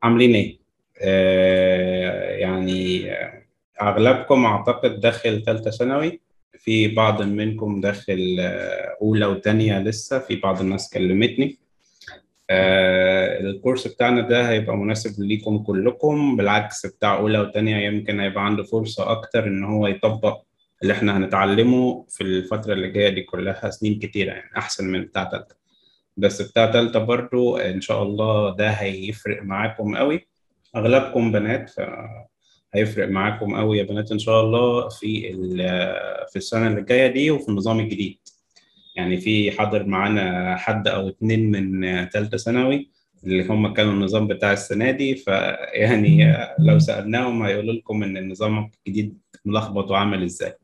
عاملين ايه؟ آه يعني آه، اغلبكم اعتقد داخل ثالثه ثانوي في بعض منكم داخل آه، اولى وثانيه لسه في بعض الناس كلمتني آه الكورس بتاعنا ده هيبقى مناسب ليكم كلكم بالعكس بتاع اولى وثانيه يمكن هيبقى عنده فرصه اكتر ان هو يطبق اللي احنا هنتعلمه في الفتره اللي جايه دي كلها سنين كتيره يعني احسن من بتاع ثالثه بس بتاع تالتة برضو إن شاء الله ده هيفرق معاكم قوي أغلبكم بنات فهيفرق معاكم قوي يا بنات إن شاء الله في ال- في السنة اللي جاية دي وفي النظام الجديد يعني في حاضر معانا حد أو اتنين من تالتة ثانوي اللي هم كانوا النظام بتاع السنة دي فيعني لو سألناهم هيقولوا لكم إن النظام الجديد ملخبط وعامل إزاي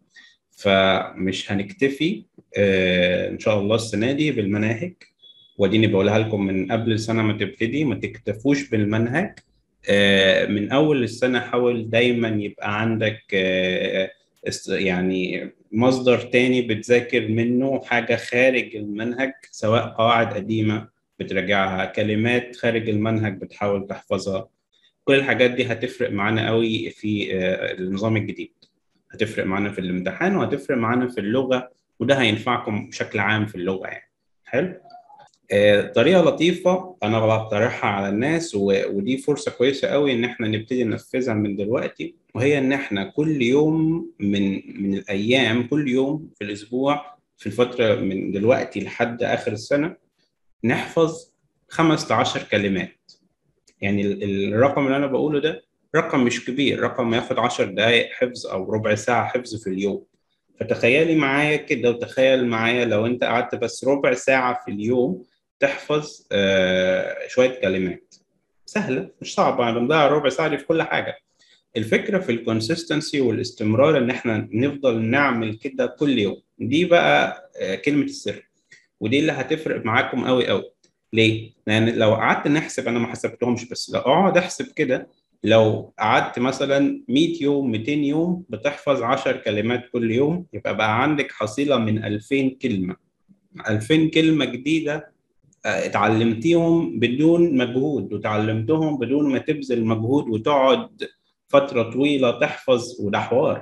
فمش هنكتفي آه، إن شاء الله السنة دي بالمناهج وديني بقولها لكم من قبل السنة ما تبتدي ما تكتفوش بالمنهج آه، من أول السنة حاول دايما يبقى عندك آه، است- يعني مصدر تاني بتذاكر منه حاجة خارج المنهج سواء قواعد قديمة بتراجعها كلمات خارج المنهج بتحاول تحفظها كل الحاجات دي هتفرق معانا قوي في آه، النظام الجديد هتفرق معانا في الامتحان وهتفرق معانا في اللغة وده هينفعكم بشكل عام في اللغة يعني حلو آه، طريقة لطيفة أنا بقترحها على الناس و- ودي فرصة كويسة قوي إن إحنا نبتدي ننفذها من دلوقتي وهي إن إحنا كل يوم من من الأيام كل يوم في الأسبوع في الفترة من دلوقتي لحد آخر السنة نحفظ خمس عشر كلمات يعني ال- ال- الرقم اللي أنا بقوله ده رقم مش كبير رقم ياخد عشر دقايق حفظ أو ربع ساعة حفظ في اليوم فتخيلي معايا كده وتخيل معايا لو أنت قعدت بس ربع ساعة في اليوم تحفظ آه، شوية كلمات سهلة مش صعبة يعني بنضيع ربع ساعة دي في كل حاجة الفكرة في الكونسيستنسي والاستمرار إن إحنا نفضل نعمل كده كل يوم دي بقى آه، كلمة السر ودي اللي هتفرق معاكم قوي قوي ليه؟ لأن لو قعدت نحسب أنا ما حسبتهمش بس لو أقعد أحسب كده لو قعدت مثلا 100 يوم 200 يوم بتحفظ 10 كلمات كل يوم يبقى بقى عندك حصيلة من 2000 كلمة 2000 كلمة جديدة آه، اتعلمتيهم بدون مجهود وتعلمتهم بدون ما تبذل مجهود وتقعد فترة طويلة تحفظ وده حوار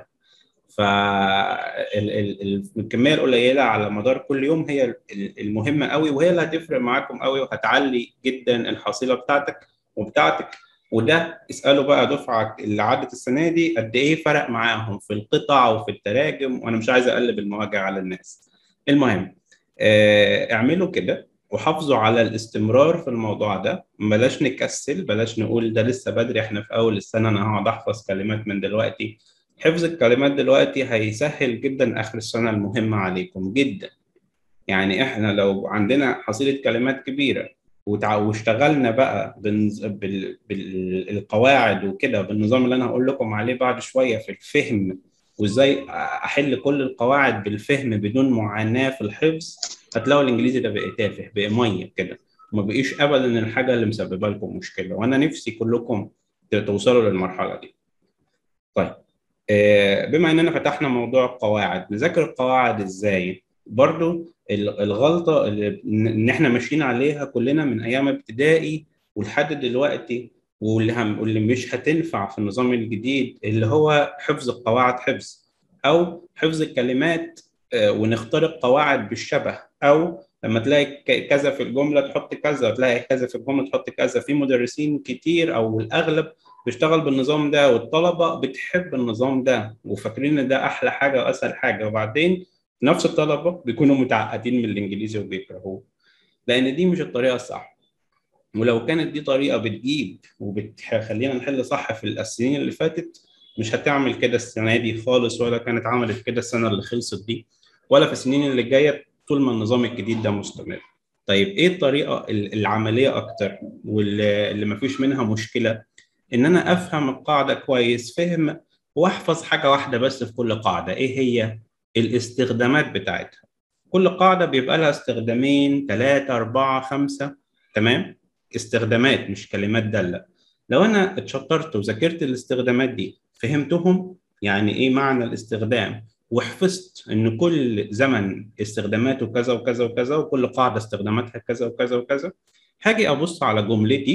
فالكمية القليلة على مدار كل يوم هي ال- المهمة قوي وهي اللي هتفرق معاكم قوي وهتعلي جدا الحصيلة بتاعتك وبتاعتك وده اسألوا بقى دفعة اللي عدت السنة دي قد إيه فرق معاهم في القطع وفي التراجم وأنا مش عايز أقلب المواجع على الناس المهم آه، اعملوا كده وحافظوا على الاستمرار في الموضوع ده بلاش نكسل بلاش نقول ده لسه بدري احنا في اول السنه انا هقعد احفظ كلمات من دلوقتي حفظ الكلمات دلوقتي هيسهل جدا اخر السنه المهمه عليكم جدا يعني احنا لو عندنا حصيله كلمات كبيره وتع- واشتغلنا بقى بالنز- بال- بالقواعد وكده بالنظام اللي انا هقول لكم عليه بعد شويه في الفهم وازاي احل كل القواعد بالفهم بدون معاناه في الحفظ هتلاقوا الانجليزي ده بقى تافه بقى ميه كده وما بقيش ابدا الحاجه اللي مسببه لكم مشكله وانا نفسي كلكم توصلوا للمرحله دي طيب آه، بما اننا فتحنا موضوع القواعد نذاكر القواعد ازاي برضو ال- الغلطه اللي ان احنا ماشيين عليها كلنا من ايام ابتدائي ولحد دلوقتي واللي هم واللي مش هتنفع في النظام الجديد اللي هو حفظ القواعد حفظ او حفظ الكلمات آه، ونخترق قواعد بالشبه او لما تلاقي ك- كذا في الجمله تحط كذا تلاقي كذا في الجمله تحط كذا في مدرسين كتير او الاغلب بيشتغل بالنظام ده والطلبه بتحب النظام ده وفاكرين ان ده احلى حاجه واسهل حاجه وبعدين نفس الطلبه بيكونوا متعقدين من الانجليزي وبيكرهوه لان دي مش الطريقه الصح ولو كانت دي طريقه بتجيب وبتخلينا نحل صح في السنين اللي فاتت مش هتعمل كده السنه دي خالص ولا كانت عملت كده السنه اللي خلصت دي ولا في السنين اللي جايه طول ما النظام الجديد ده مستمر طيب ايه الطريقه ال- العمليه اكتر واللي اللي مفيش منها مشكله ان انا افهم القاعده كويس فهم واحفظ حاجه واحده بس في كل قاعده ايه هي الاستخدامات بتاعتها كل قاعده بيبقى لها استخدامين ثلاثة أربعة خمسة تمام استخدامات مش كلمات دالة لو أنا اتشطرت وذاكرت الاستخدامات دي فهمتهم يعني إيه معنى الاستخدام وحفظت إن كل زمن استخداماته كذا وكذا وكذا وكل قاعدة استخداماتها كذا وكذا وكذا هاجي أبص على جملتي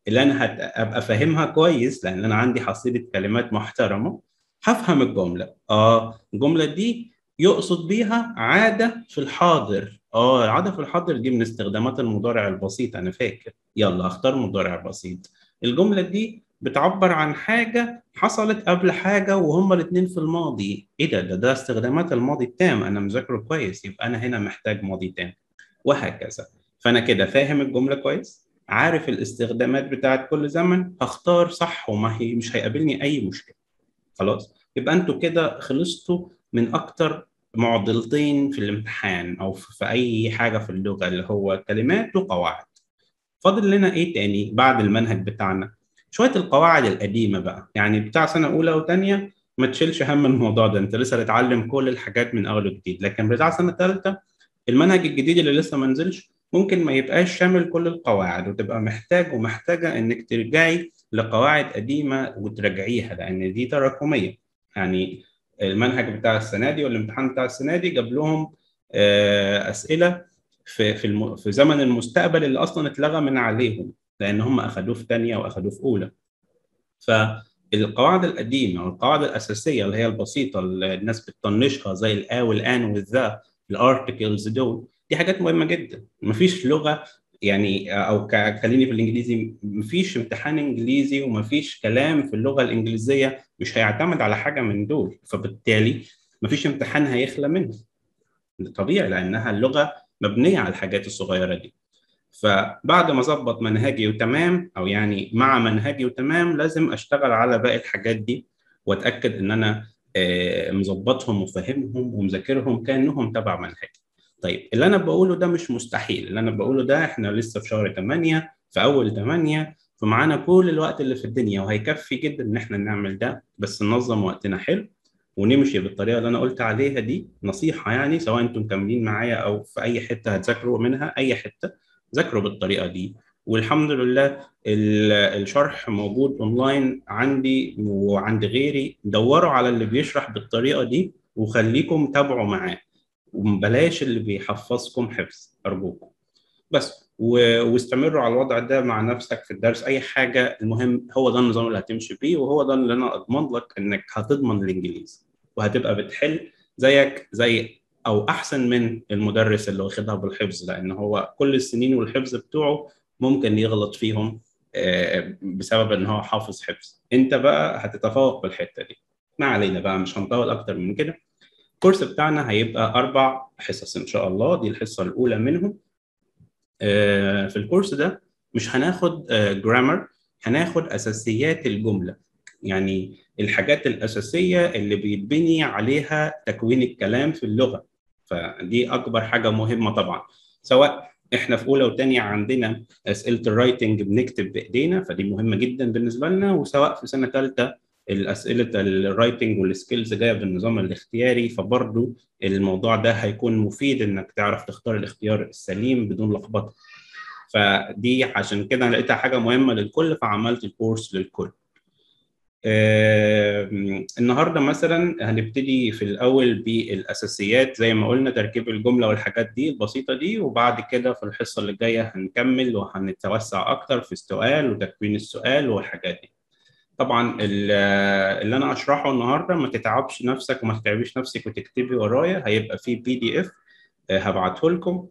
اللي انا هبقى فاهمها كويس لان انا عندي حصيله كلمات محترمه هفهم الجمله اه الجمله دي يقصد بيها عاده في الحاضر اه عاده في الحاضر دي من استخدامات المضارع البسيط انا فاكر يلا اختار مضارع بسيط الجمله دي بتعبر عن حاجه حصلت قبل حاجه وهما الاثنين في الماضي ايه ده ده ده استخدامات الماضي التام انا مذاكره كويس يبقى انا هنا محتاج ماضي تام وهكذا فانا كده فاهم الجمله كويس عارف الاستخدامات بتاعت كل زمن هختار صح وما هي مش هيقابلني اي مشكله خلاص يبقى انتوا كده خلصتوا من اكتر معضلتين في الامتحان او في اي حاجه في اللغه اللي هو كلمات وقواعد فاضل لنا ايه تاني بعد المنهج بتاعنا شويه القواعد القديمه بقى يعني بتاع سنه اولى وثانيه ما تشيلش هم الموضوع ده انت لسه هتتعلم كل الحاجات من اول وجديد لكن بتاع سنه ثالثه المنهج الجديد اللي لسه ما نزلش ممكن ما يبقاش شامل كل القواعد وتبقى محتاج ومحتاجه انك ترجعي لقواعد قديمه وتراجعيها لان دي تراكميه يعني المنهج بتاع السنه دي والامتحان بتاع السنه دي جاب لهم اسئله في في الم... في زمن المستقبل اللي اصلا اتلغى من عليهم لان هم اخذوه في ثانيه واخذوه في اولى فالقواعد القديمه والقواعد الاساسيه اللي هي البسيطه اللي الناس بتطنشها زي الا والان والذا الارتكلز دول دي حاجات مهمه جدا مفيش لغه يعني او خليني في الانجليزي مفيش امتحان انجليزي ومفيش كلام في اللغه الانجليزيه مش هيعتمد على حاجه من دول فبالتالي مفيش امتحان هيخلى منه طبيعي لانها اللغه مبنيه على الحاجات الصغيره دي فبعد ما اظبط منهجي وتمام او يعني مع منهجي وتمام لازم اشتغل على باقي الحاجات دي واتاكد ان انا مظبطهم وفاهمهم ومذاكرهم كانهم تبع منهجي طيب اللي انا بقوله ده مش مستحيل اللي انا بقوله ده احنا لسه في شهر 8 في اول 8 فمعانا كل الوقت اللي في الدنيا وهيكفي جدا ان احنا نعمل ده بس ننظم وقتنا حلو ونمشي بالطريقه اللي انا قلت عليها دي نصيحه يعني سواء انتم مكملين معايا او في اي حته هتذاكروا منها اي حته ذاكروا بالطريقه دي والحمد لله الشرح موجود اونلاين عندي وعند غيري دوروا على اللي بيشرح بالطريقه دي وخليكم تابعوا معاه وبلاش اللي بيحفظكم حفظ ارجوكم بس و... واستمروا على الوضع ده مع نفسك في الدرس اي حاجه المهم هو ده النظام اللي هتمشي بيه وهو ده اللي انا اضمن لك انك هتضمن الانجليزي وهتبقى بتحل زيك زي او احسن من المدرس اللي واخدها بالحفظ لان هو كل السنين والحفظ بتوعه ممكن يغلط فيهم بسبب ان هو حافظ حفظ انت بقى هتتفوق بالحته دي ما علينا بقى مش هنطول اكتر من كده الكورس بتاعنا هيبقى اربع حصص ان شاء الله دي الحصه الاولى منهم في الكورس ده مش هناخد جرامر هناخد اساسيات الجمله يعني الحاجات الاساسيه اللي بيتبني عليها تكوين الكلام في اللغه فدي اكبر حاجه مهمه طبعا سواء احنا في اولى وثانيه عندنا اسئله الرايتنج بنكتب بايدينا فدي مهمه جدا بالنسبه لنا وسواء في سنه ثالثه الاسئله الرايتنج والسكيلز جايه بالنظام الاختياري فبرضه الموضوع ده هيكون مفيد انك تعرف تختار الاختيار السليم بدون لخبطه فدي عشان كده لقيتها حاجه مهمه للكل فعملت الكورس للكل آه النهارده مثلا هنبتدي في الاول بالاساسيات زي ما قلنا تركيب الجمله والحاجات دي البسيطه دي وبعد كده في الحصه اللي جايه هنكمل وهنتوسع اكتر في السؤال وتكوين السؤال والحاجات دي طبعا اللي انا اشرحه النهارده ما تتعبش نفسك وما تتعبيش نفسك وتكتبي ورايا هيبقى في بي دي اف هبعته لكم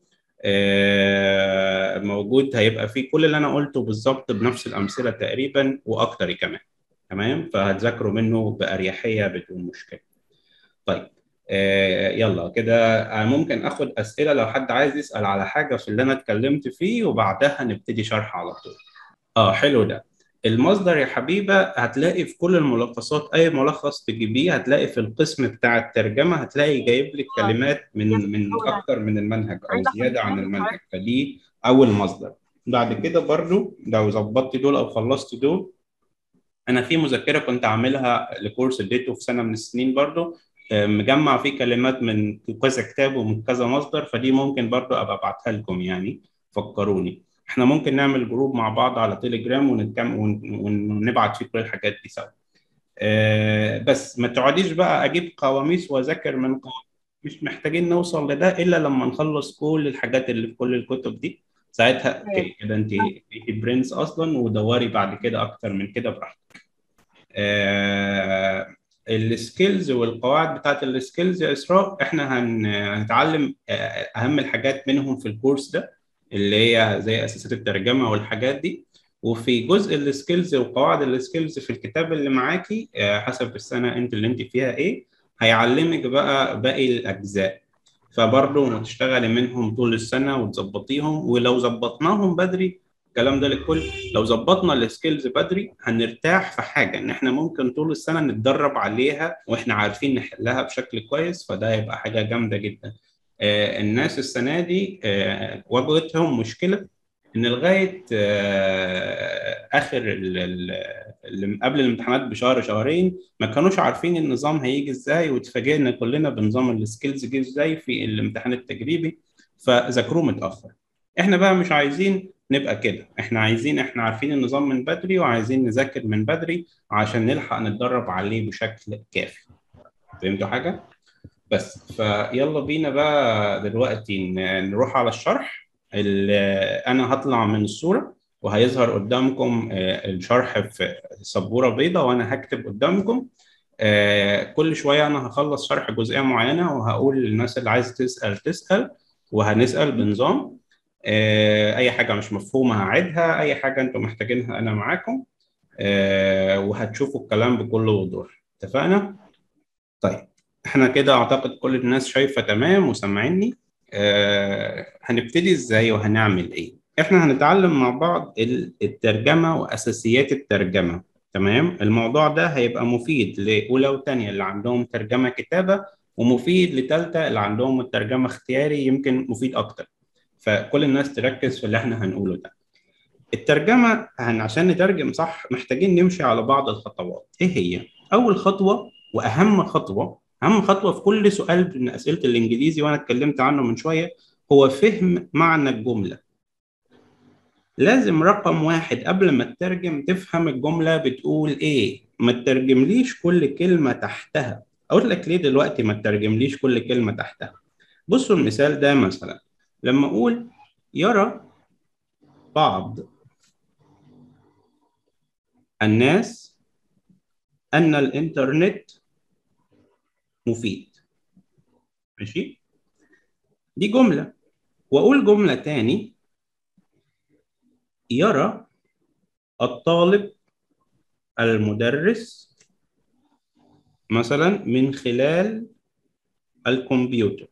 موجود هيبقى فيه كل اللي انا قلته بالظبط بنفس الامثله تقريبا واكتر كمان تمام فهتذاكروا منه باريحيه بدون مشكله طيب آه يلا كده ممكن اخد اسئله لو حد عايز يسال على حاجه في اللي انا اتكلمت فيه وبعدها نبتدي شرح على طول اه حلو ده المصدر يا حبيبه هتلاقي في كل الملخصات اي ملخص تجيبيه هتلاقي في القسم بتاع الترجمه هتلاقي جايب لك كلمات من من اكتر من المنهج او زياده عن المنهج فدي اول مصدر بعد كده برضو لو ظبطت دول او خلصت دول انا في مذكره كنت عاملها لكورس اديته في سنه من السنين برضو مجمع فيه كلمات من كذا كتاب ومن كذا مصدر فدي ممكن برضو ابقى ابعتها لكم يعني فكروني احنا ممكن نعمل جروب مع بعض على تليجرام ونتكلم ونبعت فيه كل الحاجات دي سوا أه بس ما تقعديش بقى اجيب قواميس واذاكر من قواميس مش محتاجين نوصل لده الا لما نخلص كل الحاجات اللي في كل الكتب دي ساعتها اوكي كده انت انت برنس اصلا ودوري بعد كده اكتر من كده براحتك آه السكيلز والقواعد بتاعت السكيلز يا اسراء احنا هن... هنتعلم آه، اهم الحاجات منهم في الكورس ده اللي هي زي اساسات الترجمه والحاجات دي وفي جزء السكيلز وقواعد السكيلز في الكتاب اللي معاكي آه، حسب السنه انت اللي انت فيها ايه هيعلمك بقى باقي الاجزاء فبرضه تشتغلي منهم طول السنه وتظبطيهم ولو ظبطناهم بدري الكلام ده للكل لو ظبطنا السكيلز بدري هنرتاح في حاجه ان احنا ممكن طول السنه نتدرب عليها واحنا عارفين نحلها بشكل كويس فده هيبقى حاجه جامده جدا آه الناس السنه دي آه واجهتهم مشكله ان لغايه آه اخر ال- ال- اللي قبل الامتحانات بشهر شهرين ما كانوش عارفين النظام هيجي ازاي واتفاجئنا كلنا بنظام السكيلز جه ازاي في الامتحان التجريبي فذاكروه متاخر احنا بقى مش عايزين نبقى كده احنا عايزين احنا عارفين النظام من بدري وعايزين نذاكر من بدري عشان نلحق نتدرب عليه بشكل كافي فهمتوا حاجه بس فيلا بينا بقى دلوقتي ن- نروح على الشرح ال- انا هطلع من الصوره وهيظهر قدامكم آه، الشرح في سبوره بيضاء وانا هكتب قدامكم آه، كل شويه انا هخلص شرح جزئيه معينه وهقول للناس اللي عايزه تسال تسال وهنسال بنظام آه، اي حاجه مش مفهومه هعيدها اي حاجه انتم محتاجينها انا معاكم آه، وهتشوفوا الكلام بكل وضوح اتفقنا طيب احنا كده اعتقد كل الناس شايفه تمام وسامعيني آه، هنبتدي ازاي وهنعمل ايه احنا هنتعلم مع بعض ال- الترجمه واساسيات الترجمه تمام الموضوع ده هيبقى مفيد لاولى وثانيه اللي عندهم ترجمه كتابه ومفيد لثالثه اللي عندهم الترجمه اختياري يمكن مفيد اكتر فكل الناس تركز في اللي احنا هنقوله ده الترجمة هن عشان نترجم صح محتاجين نمشي على بعض الخطوات ايه هي اول خطوة واهم خطوة اهم خطوة في كل سؤال من اسئلة الانجليزي وانا اتكلمت عنه من شوية هو فهم معنى الجملة لازم رقم واحد قبل ما تترجم تفهم الجملة بتقول ايه ما تترجمليش كل كلمة تحتها اقول لك ليه دلوقتي ما تترجمليش كل كلمة تحتها بصوا المثال ده مثلا لما اقول يرى بعض الناس ان الانترنت مفيد ماشي دي جملة واقول جملة تاني يرى الطالب المدرس مثلا من خلال الكمبيوتر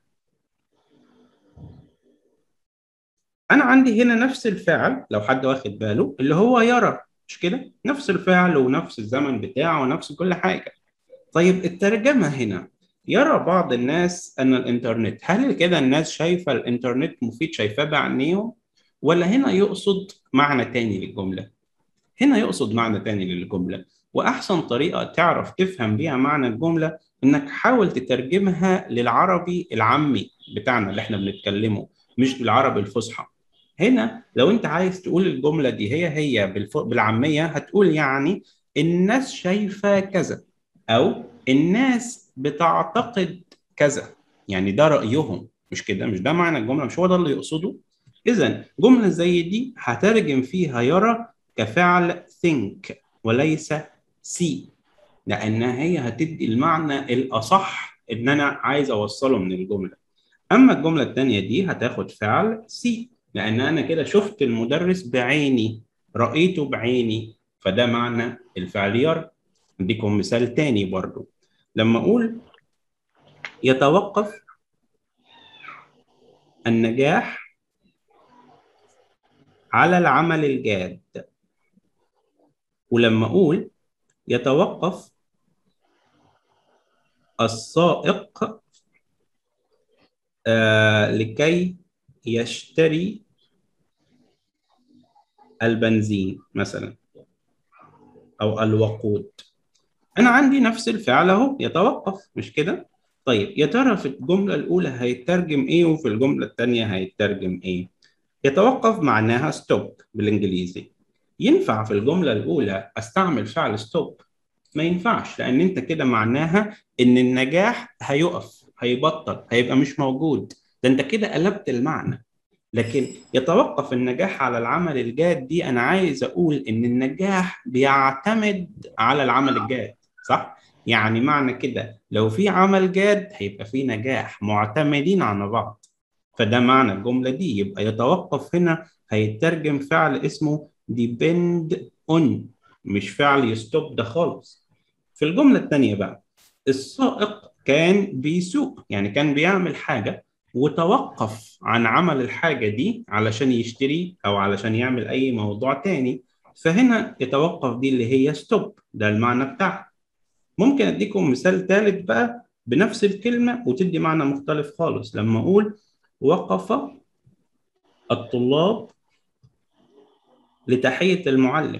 انا عندي هنا نفس الفعل لو حد واخد باله اللي هو يرى مش كده نفس الفعل ونفس الزمن بتاعه ونفس كل حاجة طيب الترجمة هنا يرى بعض الناس ان الانترنت هل كده الناس شايفة الانترنت مفيد شايفاه بعينيهم ولا هنا يقصد معنى تاني للجملة هنا يقصد معنى تاني للجملة وأحسن طريقة تعرف تفهم بيها معنى الجملة إنك حاول تترجمها للعربي العامي بتاعنا اللي إحنا بنتكلمه مش بالعربي الفصحى هنا لو أنت عايز تقول الجملة دي هي هي بالف... بالعامية هتقول يعني الناس شايفة كذا أو الناس بتعتقد كذا يعني ده رأيهم مش كده مش ده معنى الجملة مش هو ده اللي يقصده إذا جملة زي دي هترجم فيها يرى كفعل think وليس see لأنها هي هتدي المعنى الأصح إن أنا عايز أوصله من الجملة أما الجملة التانية دي هتاخد فعل see لأن أنا كده شفت المدرس بعيني رأيته بعيني فده معنى الفعل يرى أديكم مثال تاني برضو لما أقول يتوقف النجاح على العمل الجاد ولما أقول يتوقف السائق آه لكي يشتري البنزين مثلا أو الوقود أنا عندي نفس الفعل أهو يتوقف مش كده؟ طيب يا ترى في الجملة الأولى هيترجم إيه وفي الجملة الثانية هيترجم إيه؟ يتوقف معناها ستوب بالإنجليزي ينفع في الجملة الأولى أستعمل فعل ستوب ما ينفعش لأن أنت كده معناها إن النجاح هيقف هيبطل هيبقى مش موجود ده أنت كده قلبت المعنى لكن يتوقف النجاح على العمل الجاد دي انا عايز اقول ان النجاح بيعتمد على العمل الجاد صح يعني معنى كده لو في عمل جاد هيبقى في نجاح معتمدين على بعض فده معنى الجملة دي يبقى يتوقف هنا هيترجم فعل اسمه depend on مش فعل يستوب ده خالص في الجملة الثانية بقى السائق كان بيسوق يعني كان بيعمل حاجة وتوقف عن عمل الحاجة دي علشان يشتري أو علشان يعمل أي موضوع تاني فهنا يتوقف دي اللي هي ستوب ده المعنى بتاعها ممكن أديكم مثال ثالث بقى بنفس الكلمة وتدي معنى مختلف خالص لما أقول وقف الطلاب لتحية المعلم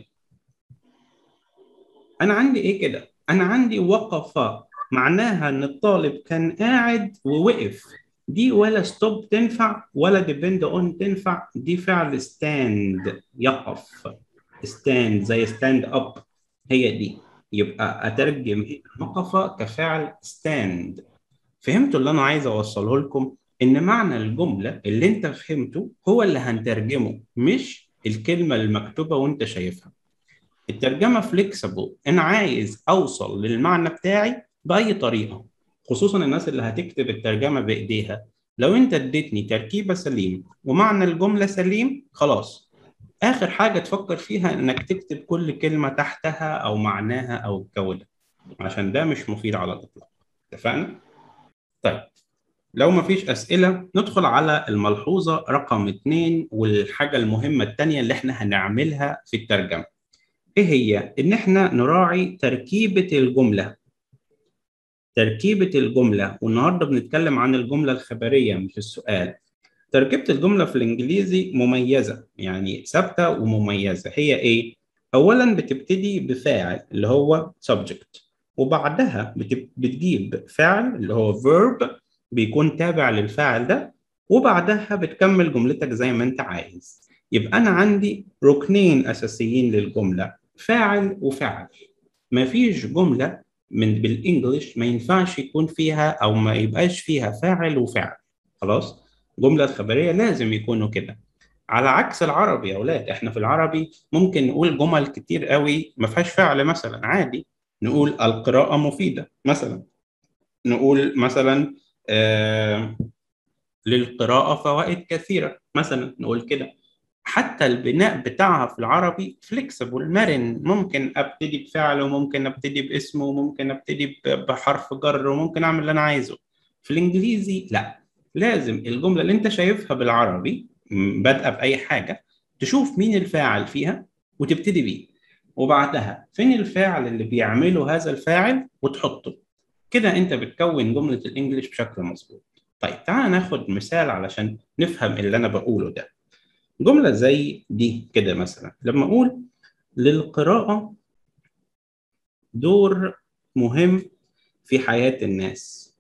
أنا عندي إيه كده؟ أنا عندي وقف معناها إن الطالب كان قاعد ووقف دي ولا ستوب تنفع ولا ديبند اون تنفع دي فعل ستاند يقف ستاند زي ستاند اب هي دي يبقى اترجم وقف كفعل ستاند فهمتوا اللي انا عايز اوصله لكم ان معنى الجمله اللي انت فهمته هو اللي هنترجمه مش الكلمه المكتوبه وانت شايفها الترجمه فليكسبل انا عايز اوصل للمعنى بتاعي باي طريقه خصوصا الناس اللي هتكتب الترجمه بايديها لو انت اديتني تركيبه سليم ومعنى الجمله سليم خلاص اخر حاجه تفكر فيها انك تكتب كل كلمه تحتها او معناها او الجوده عشان ده مش مفيد على الاطلاق اتفقنا طيب لو مفيش أسئلة ندخل على الملحوظة رقم اتنين والحاجة المهمة التانية اللي احنا هنعملها في الترجمة ايه هي؟ ان احنا نراعي تركيبة الجملة تركيبة الجملة والنهاردة بنتكلم عن الجملة الخبرية مش السؤال تركيبة الجملة في الإنجليزي مميزة يعني ثابتة ومميزة هي إيه؟ أولا بتبتدي بفاعل اللي هو subject وبعدها بتجيب فعل اللي هو verb بيكون تابع للفاعل ده وبعدها بتكمل جملتك زي ما أنت عايز يبقى أنا عندي ركنين أساسيين للجملة فاعل وفعل مفيش جملة من بالانجلش ما ينفعش يكون فيها او ما يبقاش فيها فاعل وفعل خلاص الجمله الخبريه لازم يكونوا كده على عكس العربي يا اولاد احنا في العربي ممكن نقول جمل كتير قوي ما فيهاش فعل مثلا عادي نقول القراءه مفيده مثلا نقول مثلا آه للقراءه فوائد كثيره مثلا نقول كده حتى البناء بتاعها في العربي فليكسبل مرن ممكن ابتدي بفعل وممكن ابتدي باسم وممكن ابتدي بحرف جر وممكن اعمل اللي انا عايزه في الانجليزي لا لازم الجمله اللي انت شايفها بالعربي بادئه باي حاجه تشوف مين الفاعل فيها وتبتدي بيه وبعدها فين الفاعل اللي بيعمله هذا الفاعل وتحطه كده انت بتكون جمله الانجليش بشكل مظبوط طيب تعال ناخد مثال علشان نفهم اللي انا بقوله ده جملة زي دي كده مثلا لما أقول للقراءة دور مهم في حياة الناس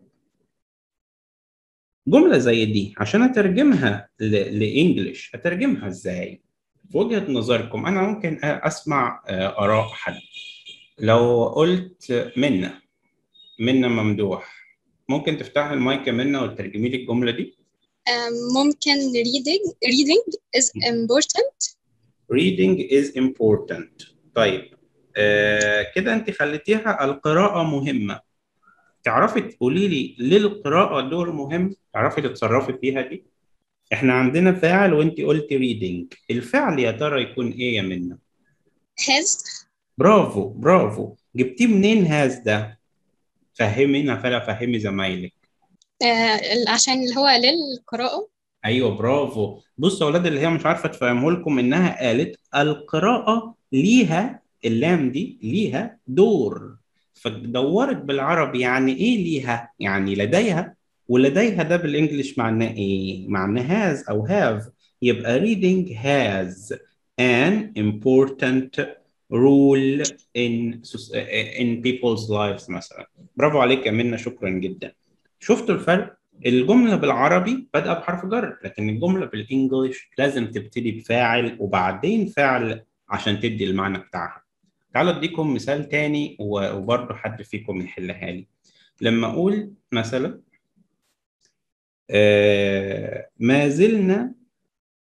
جملة زي دي عشان أترجمها لإنجليش أترجمها إزاي؟ في وجهة نظركم أنا ممكن أسمع آراء حد لو قلت منا منا ممدوح ممكن تفتح المايك منا وترجمي لي الجملة دي؟ ممكن reading reading is important reading is important طيب آه كده انت خليتيها القراءة مهمة تعرفي تقولي لي ليه القراءة دور مهم تعرفي تتصرفي فيها دي احنا عندنا فاعل وانت قلتي reading الفعل يا ترى يكون ايه يا منى has برافو برافو جبتيه منين هاز ده فهمينا فلا فهمي زمايلك آه عشان اللي هو للقراءة ايوه برافو بصوا يا اولاد اللي هي مش عارفه تفهمه لكم انها قالت القراءه ليها اللام دي ليها دور فدورت بالعربي يعني ايه ليها يعني لديها ولديها ده بالانجلش معناه ايه معناه هاز او هاف يبقى reading has an important role in in people's lives مثلا برافو عليك يا منى شكرا جدا شفتوا الفرق الجملة بالعربي بادئة بحرف جر لكن الجملة بالإنجليش لازم تبتدي بفاعل وبعدين فعل عشان تدي المعنى بتاعها تعالوا أديكم مثال تاني وبرضه حد فيكم يحلها لي لما أقول مثلا آه ما زلنا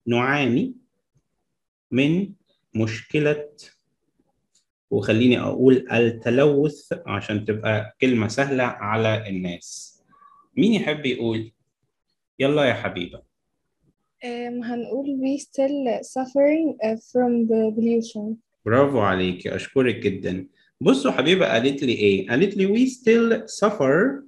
نعاني من مشكلة وخليني أقول التلوث عشان تبقى كلمة سهلة على الناس مين يحب يقول يلا يا حبيبة um, هنقول we still suffering uh, from the pollution برافو عليك أشكرك جدا بصوا حبيبة قالت لي إيه قالت لي we still suffer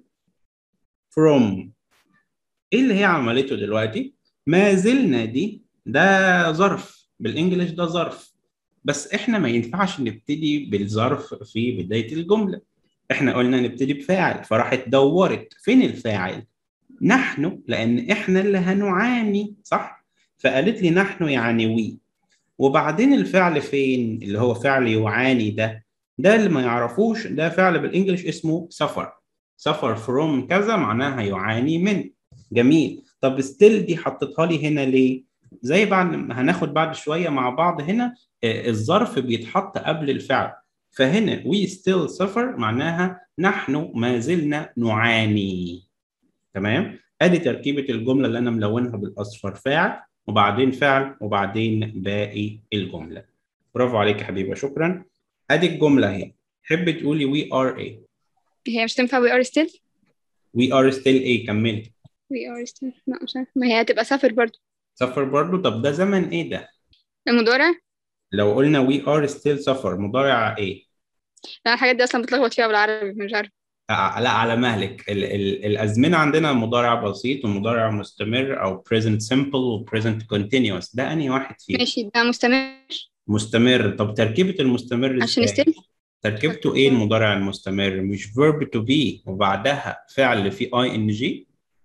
from إيه اللي هي عملته دلوقتي ما زلنا دي ده ظرف بالإنجليش ده ظرف بس إحنا ما ينفعش نبتدي بالظرف في بداية الجملة إحنا قلنا نبتدي بفاعل فراحت دورت فين الفاعل نحن لأن إحنا اللي هنعاني صح فقالت لي نحن يعني وي وبعدين الفعل فين اللي هو فعل يعاني ده ده اللي ما يعرفوش ده فعل بالانجلش اسمه سفر سفر فروم كذا معناها يعاني من جميل طب ستيل دي حطيتها لي هنا ليه زي بعد هناخد بعد شويه مع بعض هنا الظرف بيتحط قبل الفعل فهنا we still suffer معناها نحن ما زلنا نعاني تمام ادي تركيبه الجمله اللي انا ملونها بالاصفر فاعل وبعدين فعل وبعدين باقي الجمله برافو عليك يا حبيبه شكرا ادي الجمله اهي تحب تقولي we are ايه هي مش تنفع we are still we are still ايه كملي we are still لا مش عارفة ما هي هتبقى سافر برضو سفر برضو طب ده زمن ايه ده المضارع لو قلنا we are still suffer مضارع ايه لا الحاجات دي اصلا بتلخبط فيها بالعربي مش عارفة آه، لا على مهلك ال ال الازمنه عندنا مضارع بسيط ومضارع مستمر او present simple و present continuous ده انهي واحد فيهم ماشي ده مستمر مستمر طب تركيبه المستمر عشان ازاي still تركيبته ايه المضارع المستمر مش verb to be وبعدها فعل في ing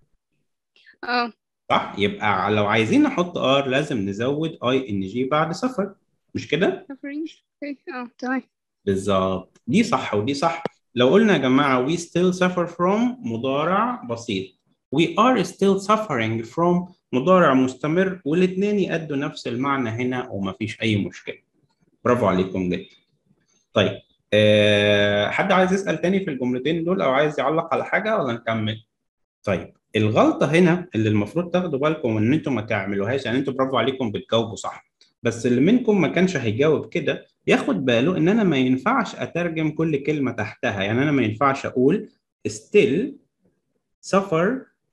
اه صح يبقى لو عايزين نحط ار لازم نزود ing بعد سفر مش كده suffering اوكي اه تمام بالظبط دي صح ودي صح لو قلنا يا جماعه we still suffer from مضارع بسيط we are still suffering from مضارع مستمر والاثنين يأدوا نفس المعنى هنا ومفيش أي مشكلة برافو عليكم جدا طيب أه حد عايز يسأل تاني في الجملتين دول أو عايز يعلق على حاجة ولا نكمل؟ طيب الغلطة هنا اللي المفروض تاخدوا بالكم إن أنتم ما تعملوهاش يعني أنتم برافو عليكم بتجاوبوا صح بس اللي منكم ما كانش هيجاوب كده ياخد باله ان انا ما ينفعش اترجم كل كلمه تحتها يعني انا ما ينفعش اقول still suffer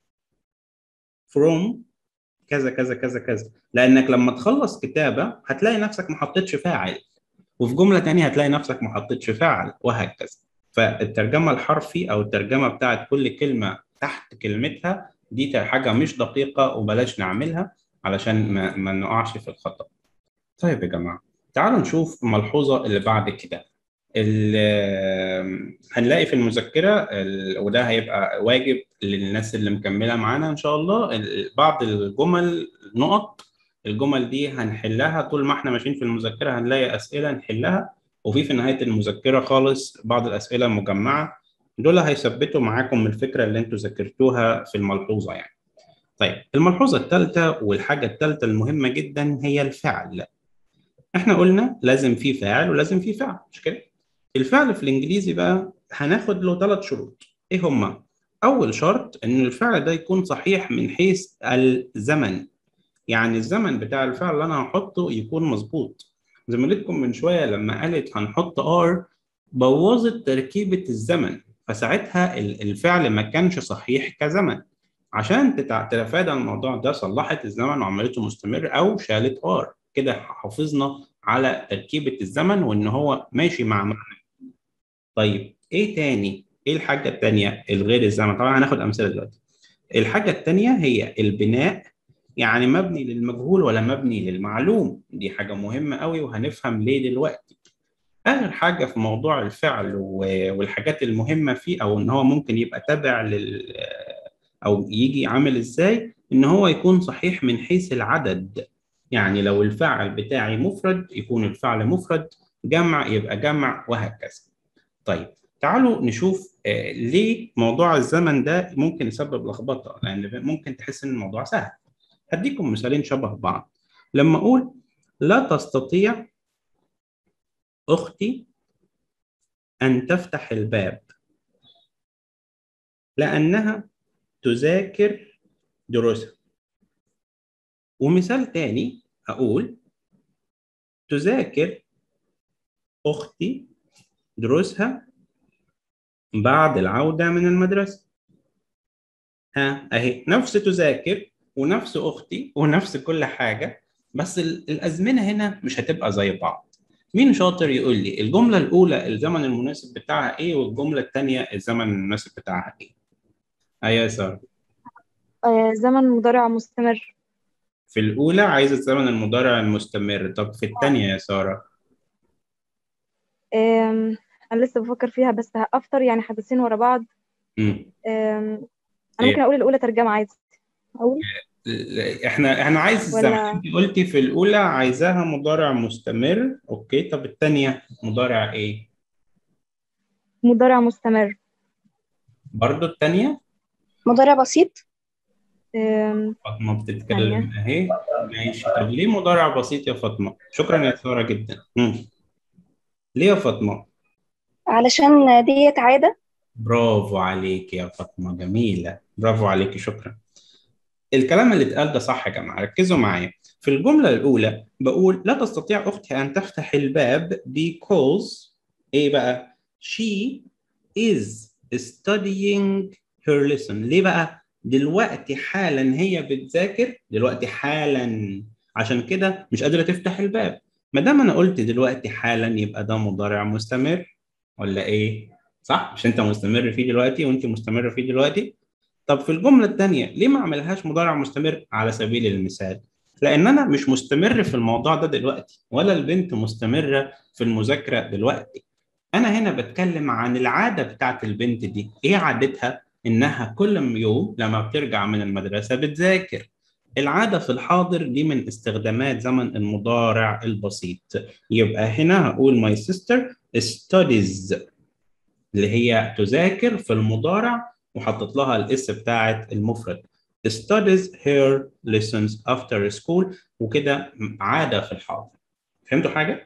from كذا كذا كذا كذا لانك لما تخلص كتابه هتلاقي نفسك ما حطيتش فاعل وفي جمله تانية هتلاقي نفسك ما حطيتش فاعل وهكذا فالترجمه الحرفي او الترجمه بتاعت كل كلمه تحت كلمتها دي حاجه مش دقيقه وبلاش نعملها علشان ما, ما نقعش في الخطأ طيب يا جماعه تعالوا نشوف الملحوظة اللي بعد كده هنلاقي في المذكرة وده هيبقى واجب للناس اللي مكملة معانا إن شاء الله بعض الجمل نقط الجمل دي هنحلها طول ما احنا ماشيين في المذكرة هنلاقي أسئلة نحلها وفي في نهاية المذكرة خالص بعض الأسئلة مجمعة دول هيثبتوا معاكم الفكرة اللي انتوا ذاكرتوها في الملحوظة يعني طيب الملحوظة الثالثة والحاجة الثالثة المهمة جدا هي الفعل احنا قلنا لازم في فاعل ولازم في فعل مش كده الفعل في الانجليزي بقى هناخد له ثلاث شروط ايه هما اول شرط ان الفعل ده يكون صحيح من حيث الزمن يعني الزمن بتاع الفعل اللي انا هحطه يكون مظبوط زميلتكم من شويه لما قالت هنحط ار بوظت تركيبه الزمن فساعتها الفعل ما كانش صحيح كزمن عشان تتفادى الموضوع ده صلحت الزمن وعملته مستمر او شالت ار كده حافظنا على تركيبة الزمن وإن هو ماشي مع معنى طيب إيه تاني؟ إيه الحاجة التانية الغير الزمن؟ طبعا هناخد أمثلة دلوقتي الحاجة التانية هي البناء يعني مبني للمجهول ولا مبني للمعلوم دي حاجة مهمة قوي وهنفهم ليه دلوقتي آخر حاجة في موضوع الفعل والحاجات المهمة فيه أو إن هو ممكن يبقى تابع لل أو يجي عامل إزاي إن هو يكون صحيح من حيث العدد يعني لو الفعل بتاعي مفرد يكون الفعل مفرد جمع يبقى جمع وهكذا طيب تعالوا نشوف آه ليه موضوع الزمن ده ممكن يسبب لخبطه لان ممكن تحس ان الموضوع سهل هديكم مثالين شبه بعض لما اقول لا تستطيع اختي ان تفتح الباب لانها تذاكر دروسها ومثال تاني أقول تذاكر أختي دروسها بعد العودة من المدرسة ها أهي نفس تذاكر ونفس أختي ونفس كل حاجة بس ال- الأزمنة هنا مش هتبقى زي بعض مين شاطر يقول لي الجملة الأولى الزمن المناسب بتاعها إيه والجملة الثانية الزمن المناسب بتاعها إيه؟ أيوة يا سارة آه، زمن مضارع مستمر في الأولى عايز الزمن المضارع المستمر طب في الثانية يا سارة آم، أنا لسه بفكر فيها بس أفطر يعني حدثين ورا بعض مم. آم، إيه؟ أنا ممكن أقول الأولى ترجمة عادي أقول ل- احنا احنا عايز الزمن ولا- انت قلتي في الأولى عايزاها مضارع مستمر أوكي طب الثانية مضارع إيه؟ مضارع مستمر برضو الثانية مضارع بسيط آم، فاطمة بتتكلم أهي ماشي طب ليه مضارع بسيط يا فاطمة؟ شكرا يا سارة جدا مم. ليه يا فاطمة؟ علشان ديت عادة برافو عليك يا فاطمة جميلة برافو عليك شكرا الكلام اللي اتقال ده صح يا جماعة ركزوا معايا في الجملة الأولى بقول لا تستطيع أختي أن تفتح الباب because إيه بقى she is studying her lesson ليه بقى دلوقتي حالا هي بتذاكر دلوقتي حالا عشان كده مش قادرة تفتح الباب ما دام أنا قلت دلوقتي حالا يبقى ده مضارع مستمر ولا إيه صح مش أنت مستمر فيه دلوقتي وأنت مستمرة فيه دلوقتي طب في الجملة الثانية ليه ما عملهاش مضارع مستمر على سبيل المثال؟ لأن أنا مش مستمر في الموضوع ده دلوقتي ولا البنت مستمرة في المذاكرة دلوقتي أنا هنا بتكلم عن العادة بتاعت البنت دي إيه عادتها؟ إنها كل يوم لما بترجع من المدرسة بتذاكر العادة في الحاضر دي من استخدامات زمن المضارع البسيط يبقى هنا هقول my sister studies اللي هي تذاكر في المضارع وحطيت لها الاس بتاعت المفرد studies her lessons after school وكده عادة في الحاضر فهمتوا حاجة؟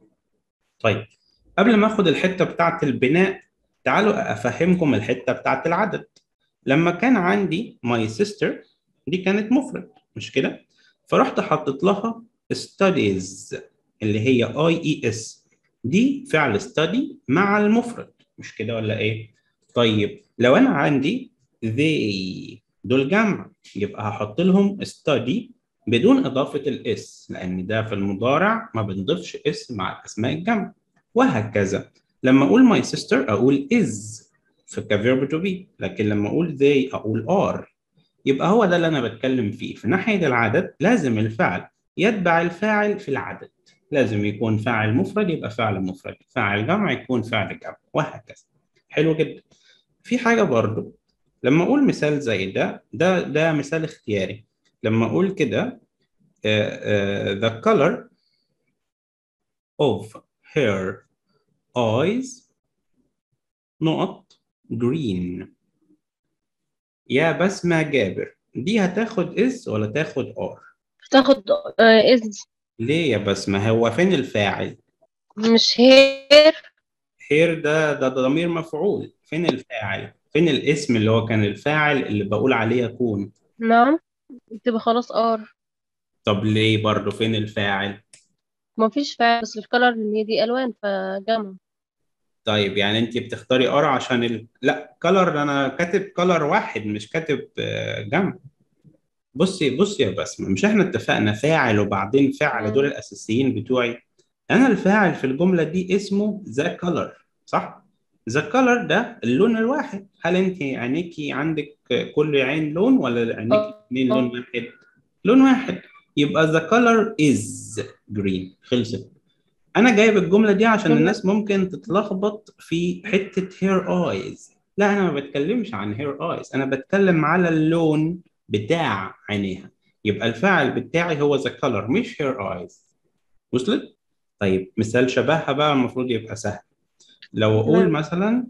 طيب قبل ما اخد الحتة بتاعت البناء تعالوا افهمكم الحتة بتاعت العدد لما كان عندي my sister دي كانت مفرد مش كده؟ فرحت حطيت لها studies اللي هي اي اي اس دي فعل study مع المفرد مش كده ولا ايه؟ طيب لو انا عندي they دول جمع يبقى هحط لهم study بدون اضافه الاس لان ده في المضارع ما بنضيفش اس مع الاسماء الجمع وهكذا لما اقول my sister اقول is في كفيرب تو بي لكن لما اقول they اقول are يبقى هو ده اللي انا بتكلم فيه في ناحيه العدد لازم الفعل يتبع الفاعل في العدد لازم يكون فاعل مفرد يبقى فعل مفرد فاعل جمع يكون فعل جمع وهكذا حلو جدا في حاجة برضو لما أقول مثال زي ده ده ده مثال اختياري لما أقول كده uh, uh, the color of her eyes not green يا بسمة جابر دي هتاخد اس ولا تاخد ار تاخد آه، إز ليه يا بسمة هو فين الفاعل مش هير هير ده ده ضمير مفعول فين الفاعل فين الاسم اللي هو كان الفاعل اللي بقول عليه يكون نعم تبقى خلاص ار طب ليه برضه فين الفاعل ما فيش فعل بس الكلر اللي هي دي ألوان فجمع طيب يعني انت بتختاري ار عشان ال... لا كلر انا كاتب كلر واحد مش كاتب آه، جمع بصي بصي يا بسمة مش احنا اتفقنا فاعل وبعدين فعل دول الاساسيين بتوعي انا الفاعل في الجملة دي اسمه ذا كلر صح ذا كلر ده اللون الواحد هل انت عينيكي عندك كل عين لون ولا عينيكي آه. اتنين لون واحد لون واحد يبقى the color is green خلصت انا جايب الجمله دي عشان جملة. الناس ممكن تتلخبط في حته hair eyes لا انا ما بتكلمش عن hair eyes انا بتكلم على اللون بتاع عينيها يبقى الفاعل بتاعي هو the color مش hair eyes وصلت طيب مثال شبهها بقى المفروض يبقى سهل لو اقول تمام. مثلا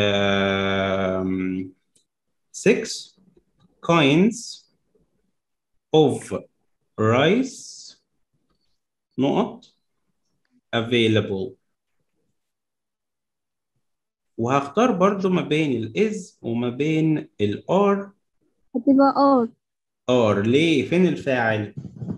um, six kinds of rice نقط available وهختار برضو ما بين الاز وما بين الار هتبقى ار ار ليه فين الفاعل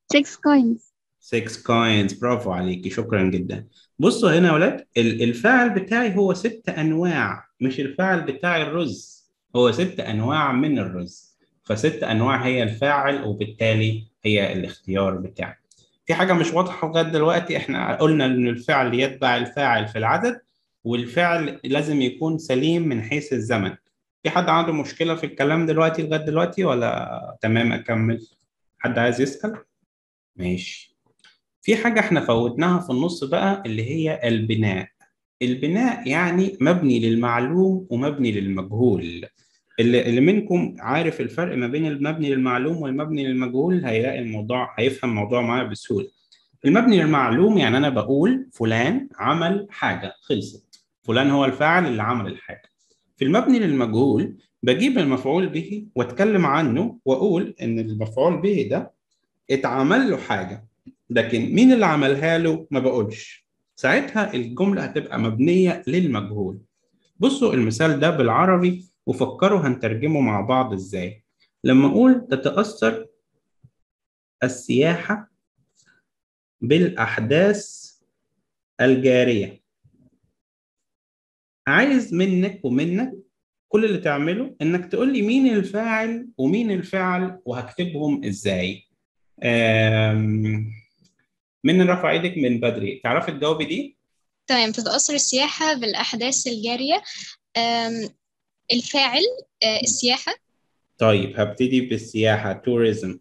six coins 6 كوينز برافو عليكي شكرا جدا بصوا هنا يا ولاد ال- الفاعل بتاعي هو ست انواع مش الفاعل بتاعي الرز هو ست انواع من الرز فست انواع هي الفاعل وبالتالي هي الاختيار بتاعي في حاجه مش واضحه لغايه دلوقتي احنا قلنا ان الفعل يتبع الفاعل في العدد والفعل لازم يكون سليم من حيث الزمن في حد عنده مشكله في الكلام دلوقتي لغايه دلوقتي ولا تمام اكمل حد عايز يسال ماشي في حاجة احنا فوتناها في النص بقى اللي هي البناء البناء يعني مبني للمعلوم ومبني للمجهول اللي, اللي منكم عارف الفرق ما بين المبني للمعلوم والمبني للمجهول هيلاقي الموضوع هيفهم الموضوع معايا بسهولة المبني للمعلوم يعني أنا بقول فلان عمل حاجة خلصت فلان هو الفاعل اللي عمل الحاجة في المبني للمجهول بجيب المفعول به واتكلم عنه واقول ان المفعول به ده اتعمل له حاجة لكن مين اللي عملها له ما بقولش ساعتها الجملة هتبقى مبنية للمجهول بصوا المثال ده بالعربي وفكروا هنترجمه مع بعض ازاي لما اقول تتأثر السياحة بالأحداث الجارية عايز منك ومنك كل اللي تعمله انك تقول لي مين الفاعل ومين الفعل وهكتبهم ازاي آم، من رفع ايدك من بدري تعرفي تجاوبي دي تمام تتأثر السياحة بالأحداث الجارية أم، الفاعل آه، السياحة طيب هبتدي بالسياحة توريزم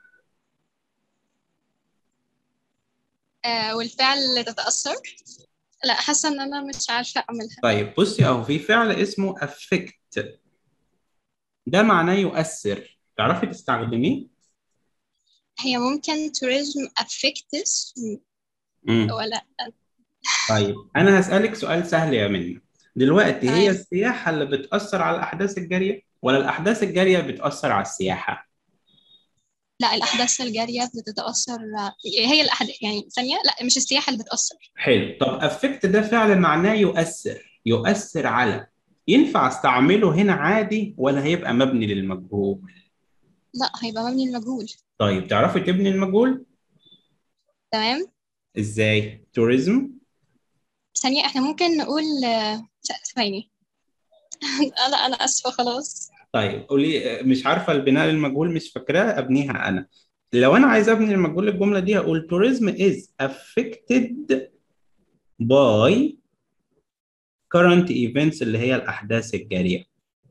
آه، والفعل تتأثر لا حاسة إن أنا مش عارفة أعملها طيب بصي اهو في فعل اسمه affect ده معناه يؤثر تعرفي تستخدميه هي ممكن tourism affects مم. ولا طيب انا هسألك سؤال سهل يا منى دلوقتي هي تمام. السياحة اللي بتأثر على الأحداث الجارية ولا الأحداث الجارية بتأثر على السياحة لا الأحداث الجارية بتتأثر هي الأحداث يعني ثانية لا مش السياحة اللي بتأثر حلو طب affect ده فعل معناه يؤثر يؤثر على ينفع استعمله هنا عادي ولا هيبقى مبني للمجهول لا هيبقى مبني المجهول طيب تعرفي تبني المجهول تمام ازاي توريزم ثانية احنا ممكن نقول آه، ثواني لا أنا آسفة خلاص طيب قولي مش عارفه البناء للمجهول مش فاكراه ابنيها انا لو انا عايز ابني المجهول الجمله دي هقول tourism is affected by current events اللي هي الاحداث الجاريه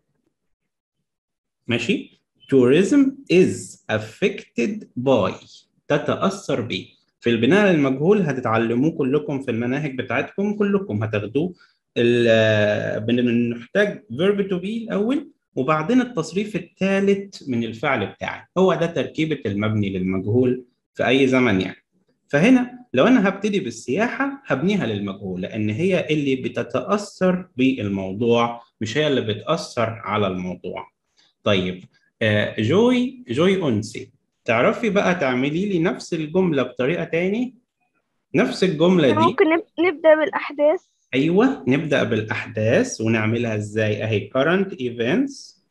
ماشي tourism is affected by تتاثر به في البناء للمجهول هتتعلموه كلكم في المناهج بتاعتكم كلكم هتاخدوه ال- بنحتاج verb to be الاول وبعدين التصريف الثالث من الفعل بتاعي هو ده تركيبة المبني للمجهول في أي زمن يعني فهنا لو أنا هبتدي بالسياحة هبنيها للمجهول لأن هي اللي بتتأثر بالموضوع مش هي اللي بتأثر على الموضوع طيب آه، جوي جوي أنسي تعرفي بقى تعملي لي نفس الجملة بطريقة تاني نفس الجملة دي ممكن نب- نبدأ بالأحداث أيوة نبدأ بالأحداث ونعملها إزاي أهي current events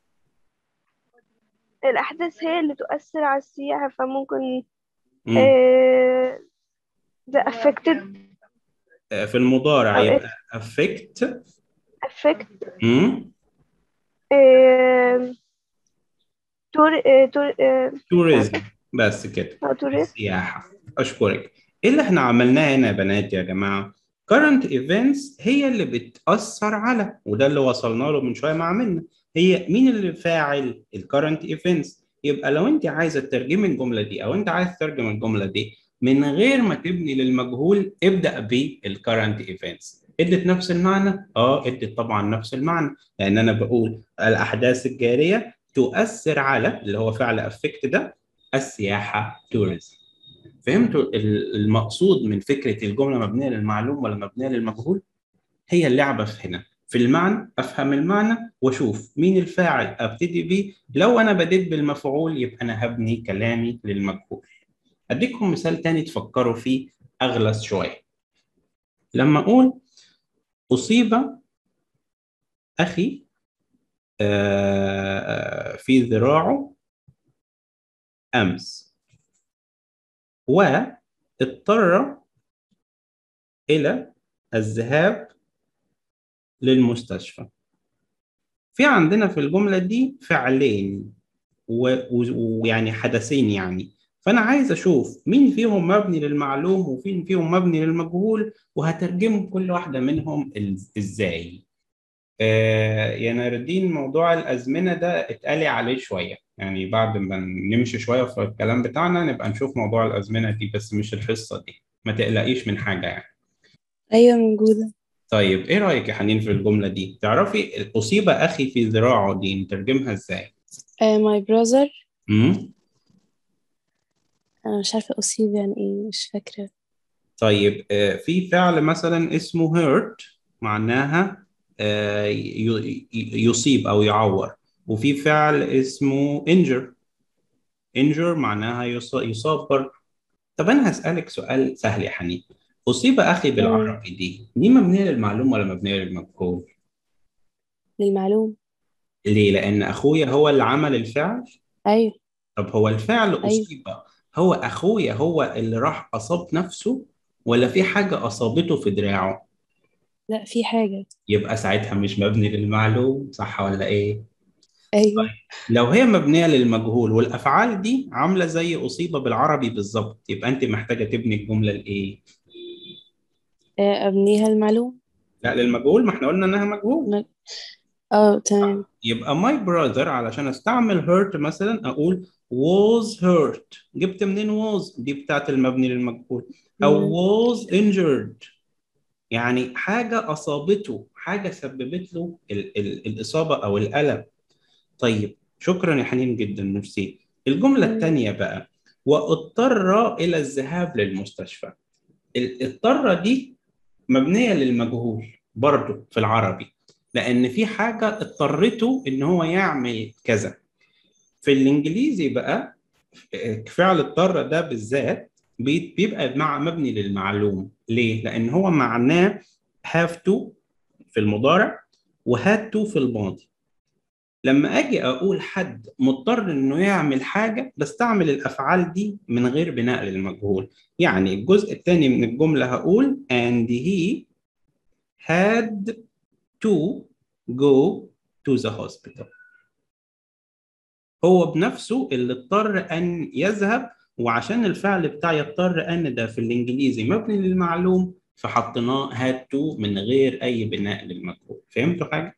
الأحداث هي اللي تؤثر على السياحة فممكن مم. آه، the affected آه، في المضارع أو يبقى affect affect مم. آه، tour آه، tour آه، tourism بس كده أو tourist السياحة أشكرك إيه اللي إحنا عملناه هنا يا بنات يا جماعة current events هي اللي بتأثر على وده اللي وصلنا له من شوية مع منا هي مين اللي فاعل ال current events يبقى لو أنت عايزة تترجمي الجملة دي أو أنت عايز تترجم الجملة دي من غير ما تبني للمجهول ابدأ بال current events ادت نفس المعنى؟ اه ادت طبعا نفس المعنى لأن أنا بقول الأحداث الجارية تؤثر على اللي هو فعل affect ده السياحة tourism فهمتوا ال- المقصود من فكرة الجملة مبنية للمعلوم ولا مبنية للمجهول؟ هي اللعبة في هنا في المعنى أفهم المعنى وأشوف مين الفاعل أبتدي بيه لو أنا بديت بالمفعول يبقى أنا هبني كلامي للمجهول أديكم مثال تاني تفكروا فيه أغلس شوية لما أقول أصيب أخي آه، في ذراعه أمس واضطر إلى الذهاب للمستشفى في عندنا في الجملة دي فعلين و- و- ويعني حدثين يعني فأنا عايز أشوف مين فيهم مبني للمعلوم وفين فيهم مبني للمجهول وهترجم كل واحدة منهم إز- إزاي آه يا نور الدين موضوع الأزمنة ده اتقالي عليه شوية يعني بعد ما نمشي شوية في الكلام بتاعنا نبقى نشوف موضوع الأزمنة دي بس مش الحصة دي ما تقلقيش من حاجة يعني أيوة موجودة طيب ايه رأيك يا حنين في الجملة دي؟ تعرفي أصيب أخي في ذراعه دي نترجمها ازاي؟ uh, my brother امم أنا مش عارفة أصيب يعني إيه مش فاكرة طيب آه، في فعل مثلا اسمه hurt معناها آه، ي- ي- يصيب أو يعور وفي فعل اسمه injure injure معناها يص- يصاب برضه طب أنا هسألك سؤال سهل يا حنين أصيب أخي بالعربي دي دي مبنية للمعلوم ولا مبنية للمجهول؟ للمعلوم ليه؟ لأن أخويا هو اللي عمل الفعل أيوة طب هو الفعل أيوة. أصيب هو أخويا هو اللي راح أصاب نفسه ولا في حاجة أصابته في دراعه؟ لا في حاجة يبقى ساعتها مش مبني للمعلوم صح ولا إيه؟ أيوة لو هي مبنية للمجهول والأفعال دي عاملة زي أصيب بالعربي بالظبط يبقى أنت محتاجة تبني الجملة لإيه؟ آه، أبنيها المعلوم لا للمجهول ما احنا قلنا إنها مجهول اه تمام يبقى my brother علشان استعمل hurt مثلا اقول was hurt جبت منين was دي بتاعت المبني للمجهول او مم. was injured يعني حاجة أصابته حاجة سببت له ال ال الإصابة أو الألم طيب شكرا يا حنين جدا ميرسي الجملة مم. الثانية بقى واضطر إلى الذهاب للمستشفى ال- اضطر دي مبنية للمجهول برضو في العربي لأن في حاجة اضطرته إن هو يعمل كذا في الإنجليزي بقى فعل اضطر ده بالذات بي- بيبقى مع مبني للمعلوم ليه؟ لأن هو معناه have to في المضارع و had to في الماضي لما أجي أقول حد مضطر إنه يعمل حاجة بستعمل الأفعال دي من غير بناء للمجهول يعني الجزء الثاني من الجملة هقول and he had to go to the hospital هو بنفسه اللي اضطر أن يذهب وعشان الفعل بتاع يضطر أن ده في الإنجليزي مبني للمعلوم فحطيناه had to من غير أي بناء للمجهول فهمتوا حاجة؟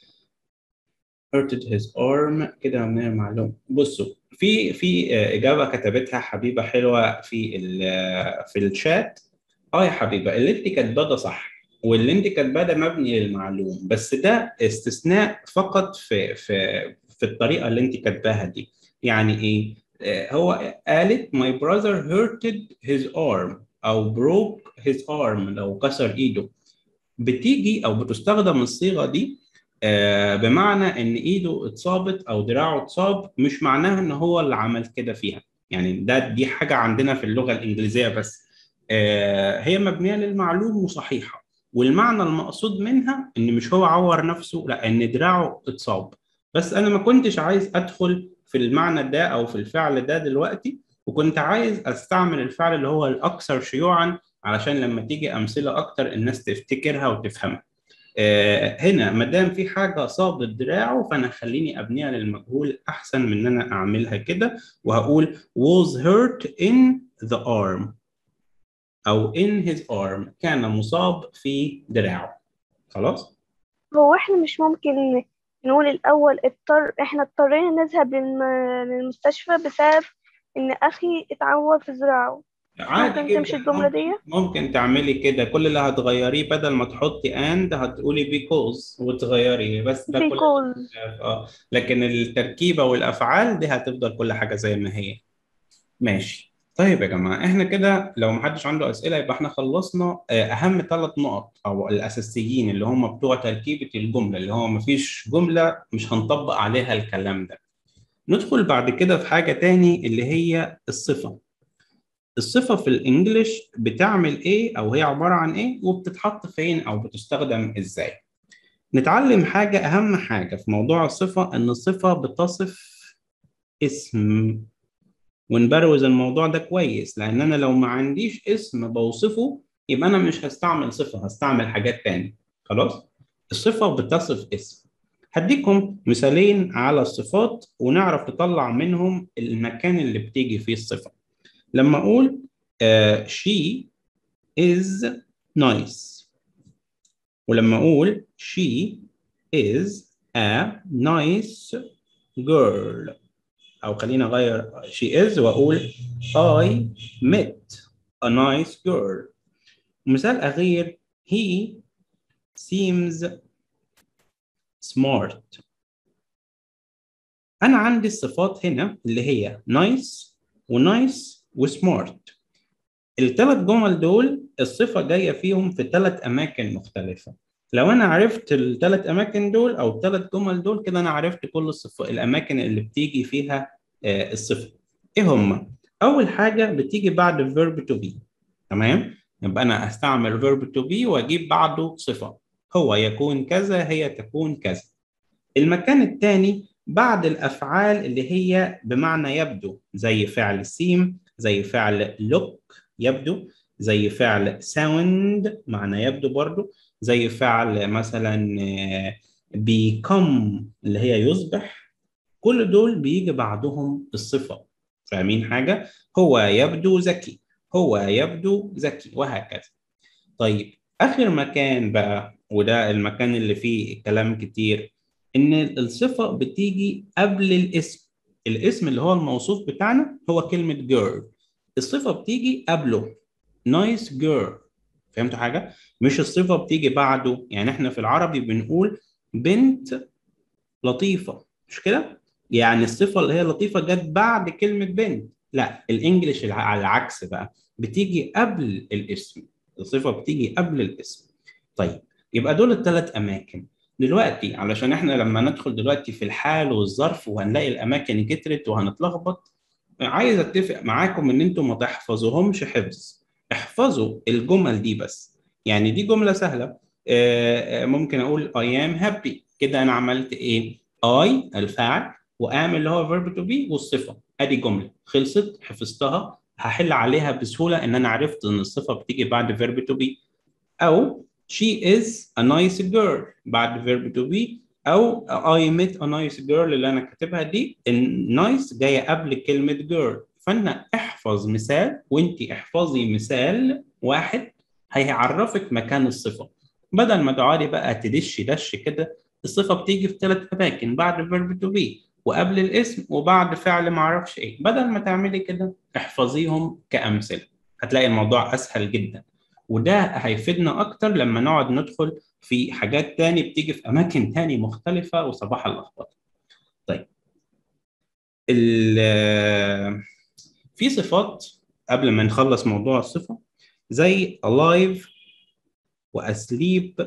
hurted his arm كده مبني للمعلوم بصوا في في آه، إجابة كتبتها حبيبة حلوة في ال- في الشات اه يا حبيبة اللي انت كاتباه ده صح واللي انت كاتباه ده مبني للمعلوم بس ده استثناء فقط في في في الطريقة اللي انت كاتباها دي يعني ايه آه، هو قالت my brother hurted his arm او broke his arm لو كسر ايده بتيجي او بتستخدم الصيغة دي آه، بمعنى ان ايده اتصابت او دراعه اتصاب مش معناها ان هو اللي عمل كده فيها يعني ده دي حاجة عندنا في اللغة الإنجليزية بس آه، هي مبنية للمعلوم وصحيحة والمعنى المقصود منها ان مش هو عور نفسه لا ان دراعه اتصاب بس انا ما كنتش عايز ادخل في المعنى ده او في الفعل ده دلوقتي وكنت عايز استعمل الفعل اللي هو الاكثر شيوعا علشان لما تيجي امثله اكتر الناس تفتكرها وتفهمها آه، هنا ما دام في حاجه صابت دراعه فانا خليني ابنيها للمجهول احسن من ان انا اعملها كده وهقول was hurt in the arm او in his arm كان مصاب في دراعه خلاص هو احنا مش ممكن نقول الأول اضطر احنا اضطرينا نذهب للم... للمستشفى بسبب إن أخي اتعور في ذراعه عادي ممكن جدا تمشي الجملة دي ممكن تعملي كده كل اللي هتغيريه بدل ما تحطي and هتقولي because وتغيري بس ده كل because اه لكن التركيبة والأفعال دي هتفضل كل حاجة زي ما هي ماشي طيب يا جماعة احنا كده لو محدش عنده أسئلة يبقى احنا خلصنا آه، أهم ثلاث نقط أو الأساسيين اللي هم بتوع تركيبة الجملة اللي هو مفيش جملة مش هنطبق عليها الكلام ده ندخل بعد كده في حاجة تاني اللي هي الصفة الصفة في الإنجليش بتعمل إيه أو هي عبارة عن إيه وبتتحط فين أو بتستخدم إزاي نتعلم حاجة أهم حاجة في موضوع الصفة إن الصفة بتصف اسم ونبروز الموضوع ده كويس لان انا لو ما عنديش اسم بوصفه يبقى انا مش هستعمل صفه هستعمل حاجات تانية خلاص الصفه بتصف اسم هديكم مثالين على الصفات ونعرف نطلع منهم المكان اللي بتيجي فيه الصفه لما اقول uh, she is nice ولما اقول she is a nice girl او خلينا اغير she is واقول I met a nice girl مثال اخير he seems smart انا عندي الصفات هنا اللي هي nice ونايس وسمارت الثلاث جمل دول الصفه جايه فيهم في ثلاث اماكن مختلفه لو انا عرفت الثلاث اماكن دول او الثلاث جمل دول كده انا عرفت كل الصفات الاماكن اللي بتيجي فيها آه الصفه ايه هم اول حاجه بتيجي بعد verb to be تمام يبقى انا استعمل verb to be واجيب بعده صفه هو يكون كذا هي تكون كذا المكان الثاني بعد الافعال اللي هي بمعنى يبدو زي فعل سيم زي فعل look يبدو زي فعل sound معنى يبدو برضو زي فعل مثلا become اللي هي يصبح كل دول بيجي بعدهم الصفة فاهمين حاجة؟ هو يبدو ذكي هو يبدو ذكي وهكذا طيب آخر مكان بقى وده المكان اللي فيه كلام كتير إن الصفة بتيجي قبل الاسم الاسم اللي هو الموصوف بتاعنا هو كلمة girl الصفة بتيجي قبله nice girl فهمتوا حاجة؟ مش الصفة بتيجي بعده يعني احنا في العربي بنقول بنت لطيفة مش كده؟ يعني الصفة اللي هي لطيفة جت بعد كلمة بنت لا الانجليش على العكس بقى بتيجي قبل الاسم الصفة بتيجي قبل الاسم طيب يبقى دول الثلاث أماكن دلوقتي علشان احنا لما ندخل دلوقتي في الحال والظرف وهنلاقي الأماكن كترت وهنتلخبط عايز اتفق معاكم ان انتم ما تحفظوهمش حفظ احفظوا الجمل دي بس يعني دي جملة سهلة ممكن اقول I am happy كده انا عملت ايه I الفاعل وام اللي هو verb to be والصفة ادي جملة خلصت حفظتها هحل عليها بسهولة ان انا عرفت ان الصفة بتيجي بعد verb to be او she is a nice girl بعد verb to be او I met a nice girl اللي انا كاتبها دي النايس جايه قبل كلمه girl فانا احفظ مثال وانت احفظي مثال واحد هيعرفك مكان الصفه بدل ما تقعدي بقى تدش دش كده الصفه بتيجي في ثلاث اماكن بعد verb to be وقبل الاسم وبعد فعل ما اعرفش ايه بدل ما تعملي كده احفظيهم كامثله هتلاقي الموضوع اسهل جدا وده هيفيدنا اكتر لما نقعد ندخل في حاجات تاني بتيجي في اماكن تاني مختلفه وصباح اللخبطه طيب في صفات قبل ما نخلص موضوع الصفه زي alive وasleep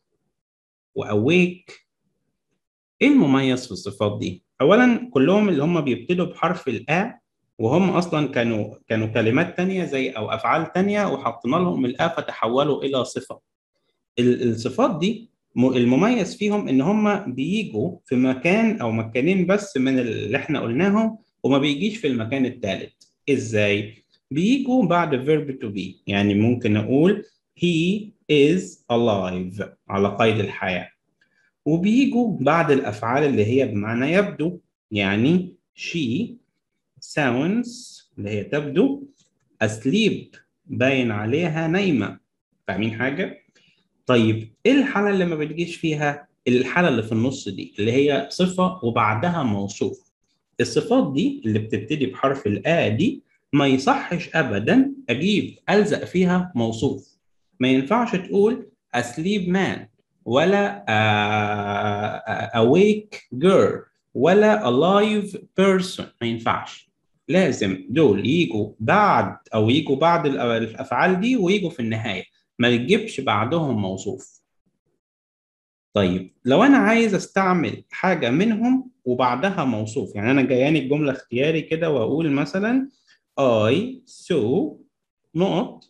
واويك ايه المميز في الصفات دي اولا كلهم اللي هم بيبتدوا بحرف الآ وهم اصلا كانوا كانوا كلمات تانية زي او افعال تانية وحطينا لهم الآ فتحولوا الى صفه الصفات دي المميز فيهم ان هم بيجوا في مكان او مكانين بس من اللي احنا قلناهم وما بيجيش في المكان الثالث ازاي بيجوا بعد verb to be يعني ممكن اقول he is alive على قيد الحياه وبيجوا بعد الافعال اللي هي بمعنى يبدو يعني she sounds اللي هي تبدو asleep باين عليها نايمه فاهمين حاجه طيب ايه الحاله اللي ما بتجيش فيها الحاله اللي في النص دي اللي هي صفه وبعدها موصوف الصفات دي اللي بتبتدي بحرف الآ دي ما يصحش ابدا اجيب الزق فيها موصوف ما ينفعش تقول asleep man ولا uh, awake girl ولا alive person ما ينفعش لازم دول يجوا بعد او يجوا بعد الافعال دي ويجوا في النهايه ما تجيبش بعدهم موصوف طيب لو انا عايز استعمل حاجه منهم وبعدها موصوف يعني انا جاياني الجمله اختياري كده واقول مثلا I saw نقط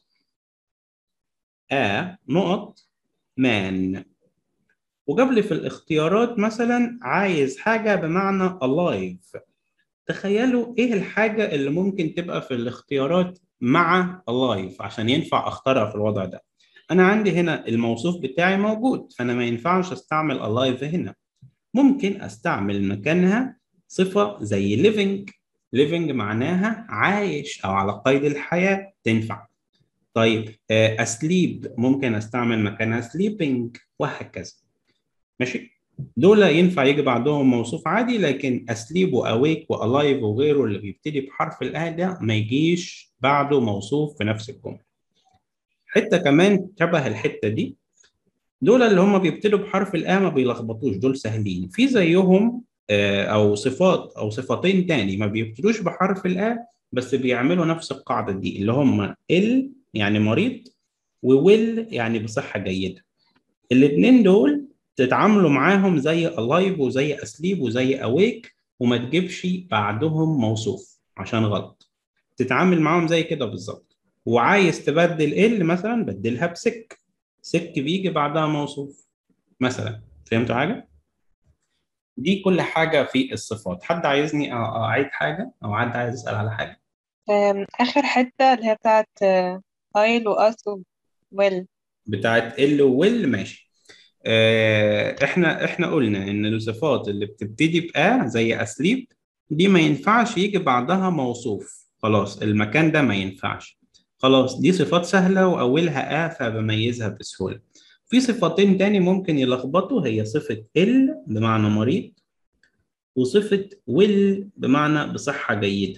a نقط man وجاب لي في الاختيارات مثلا عايز حاجه بمعنى alive تخيلوا ايه الحاجة اللي ممكن تبقى في الاختيارات مع alive عشان ينفع اختارها في الوضع ده انا عندي هنا الموصوف بتاعي موجود فانا ما ينفعش استعمل alive هنا ممكن استعمل مكانها صفة زي living living معناها عايش او على قيد الحياة تنفع طيب آه، asleep ممكن استعمل مكانها sleeping وهكذا ماشي دول ينفع يجي بعدهم موصوف عادي لكن asleep وawake وalive وغيره اللي بيبتدي بحرف الآ ده ما يجيش بعده موصوف في نفس الجملة حتة كمان شبه الحتة دي دول اللي هم بيبتدوا بحرف الآ ما بيلخبطوش دول سهلين في زيهم آه، أو صفات أو صفتين تاني ما بيبتدوش بحرف الآ بس بيعملوا نفس القاعدة دي اللي هم ال يعني مريض وويل يعني بصحة جيدة الاتنين دول تتعاملوا معاهم زي alive وزي asleep وزي awake وما تجيبش بعدهم موصوف عشان غلط تتعامل معاهم زي كده بالظبط وعايز تبدل ال مثلا بدلها بسك سك بيجي بعدها موصوف مثلا فهمتوا حاجة؟ دي كل حاجة في الصفات حد عايزني أ- أعيد حاجة أو حد عايز يسأل على حاجة أم، آخر حتة اللي هي بتاعت ايل وأس ويل بتاعت ال ويل ماشي آه، احنا احنا قلنا ان الصفات اللي بتبتدي بآ زي اسليب دي ما ينفعش يجي بعدها موصوف خلاص المكان ده ما ينفعش خلاص دي صفات سهلة وأولها آ فبميزها بسهولة في صفتين تاني ممكن يلخبطوا هي صفة ال بمعنى مريض وصفة ويل بمعنى بصحة جيدة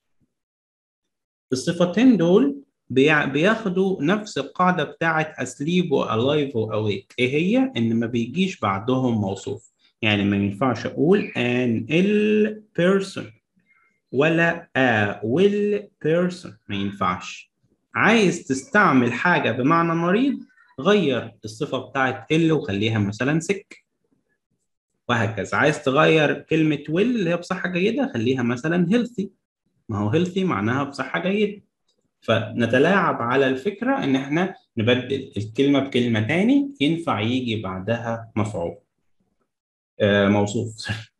الصفتين دول بيع- بياخدوا نفس القاعدة بتاعت asleep و alive و awake ايه هي؟ ان ما بيجيش بعدهم موصوف يعني ما ينفعش اقول an ill person ولا a will person ما ينفعش عايز تستعمل حاجة بمعنى مريض غير الصفة بتاعت ill وخليها مثلا sick وهكذا عايز تغير كلمة will اللي هي بصحة جيدة خليها مثلا healthy ما هو healthy معناها بصحة جيدة فنتلاعب على الفكرة إن إحنا نبدل الكلمة بكلمة تاني ينفع يجي بعدها مفعول آه موصوف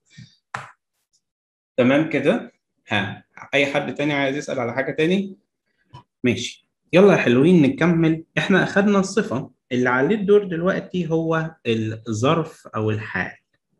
تمام كده ها أي حد تاني عايز يسأل على حاجة تاني ماشي يلا يا حلوين نكمل إحنا أخدنا الصفة اللي عليه الدور دلوقتي هو الظرف أو الحال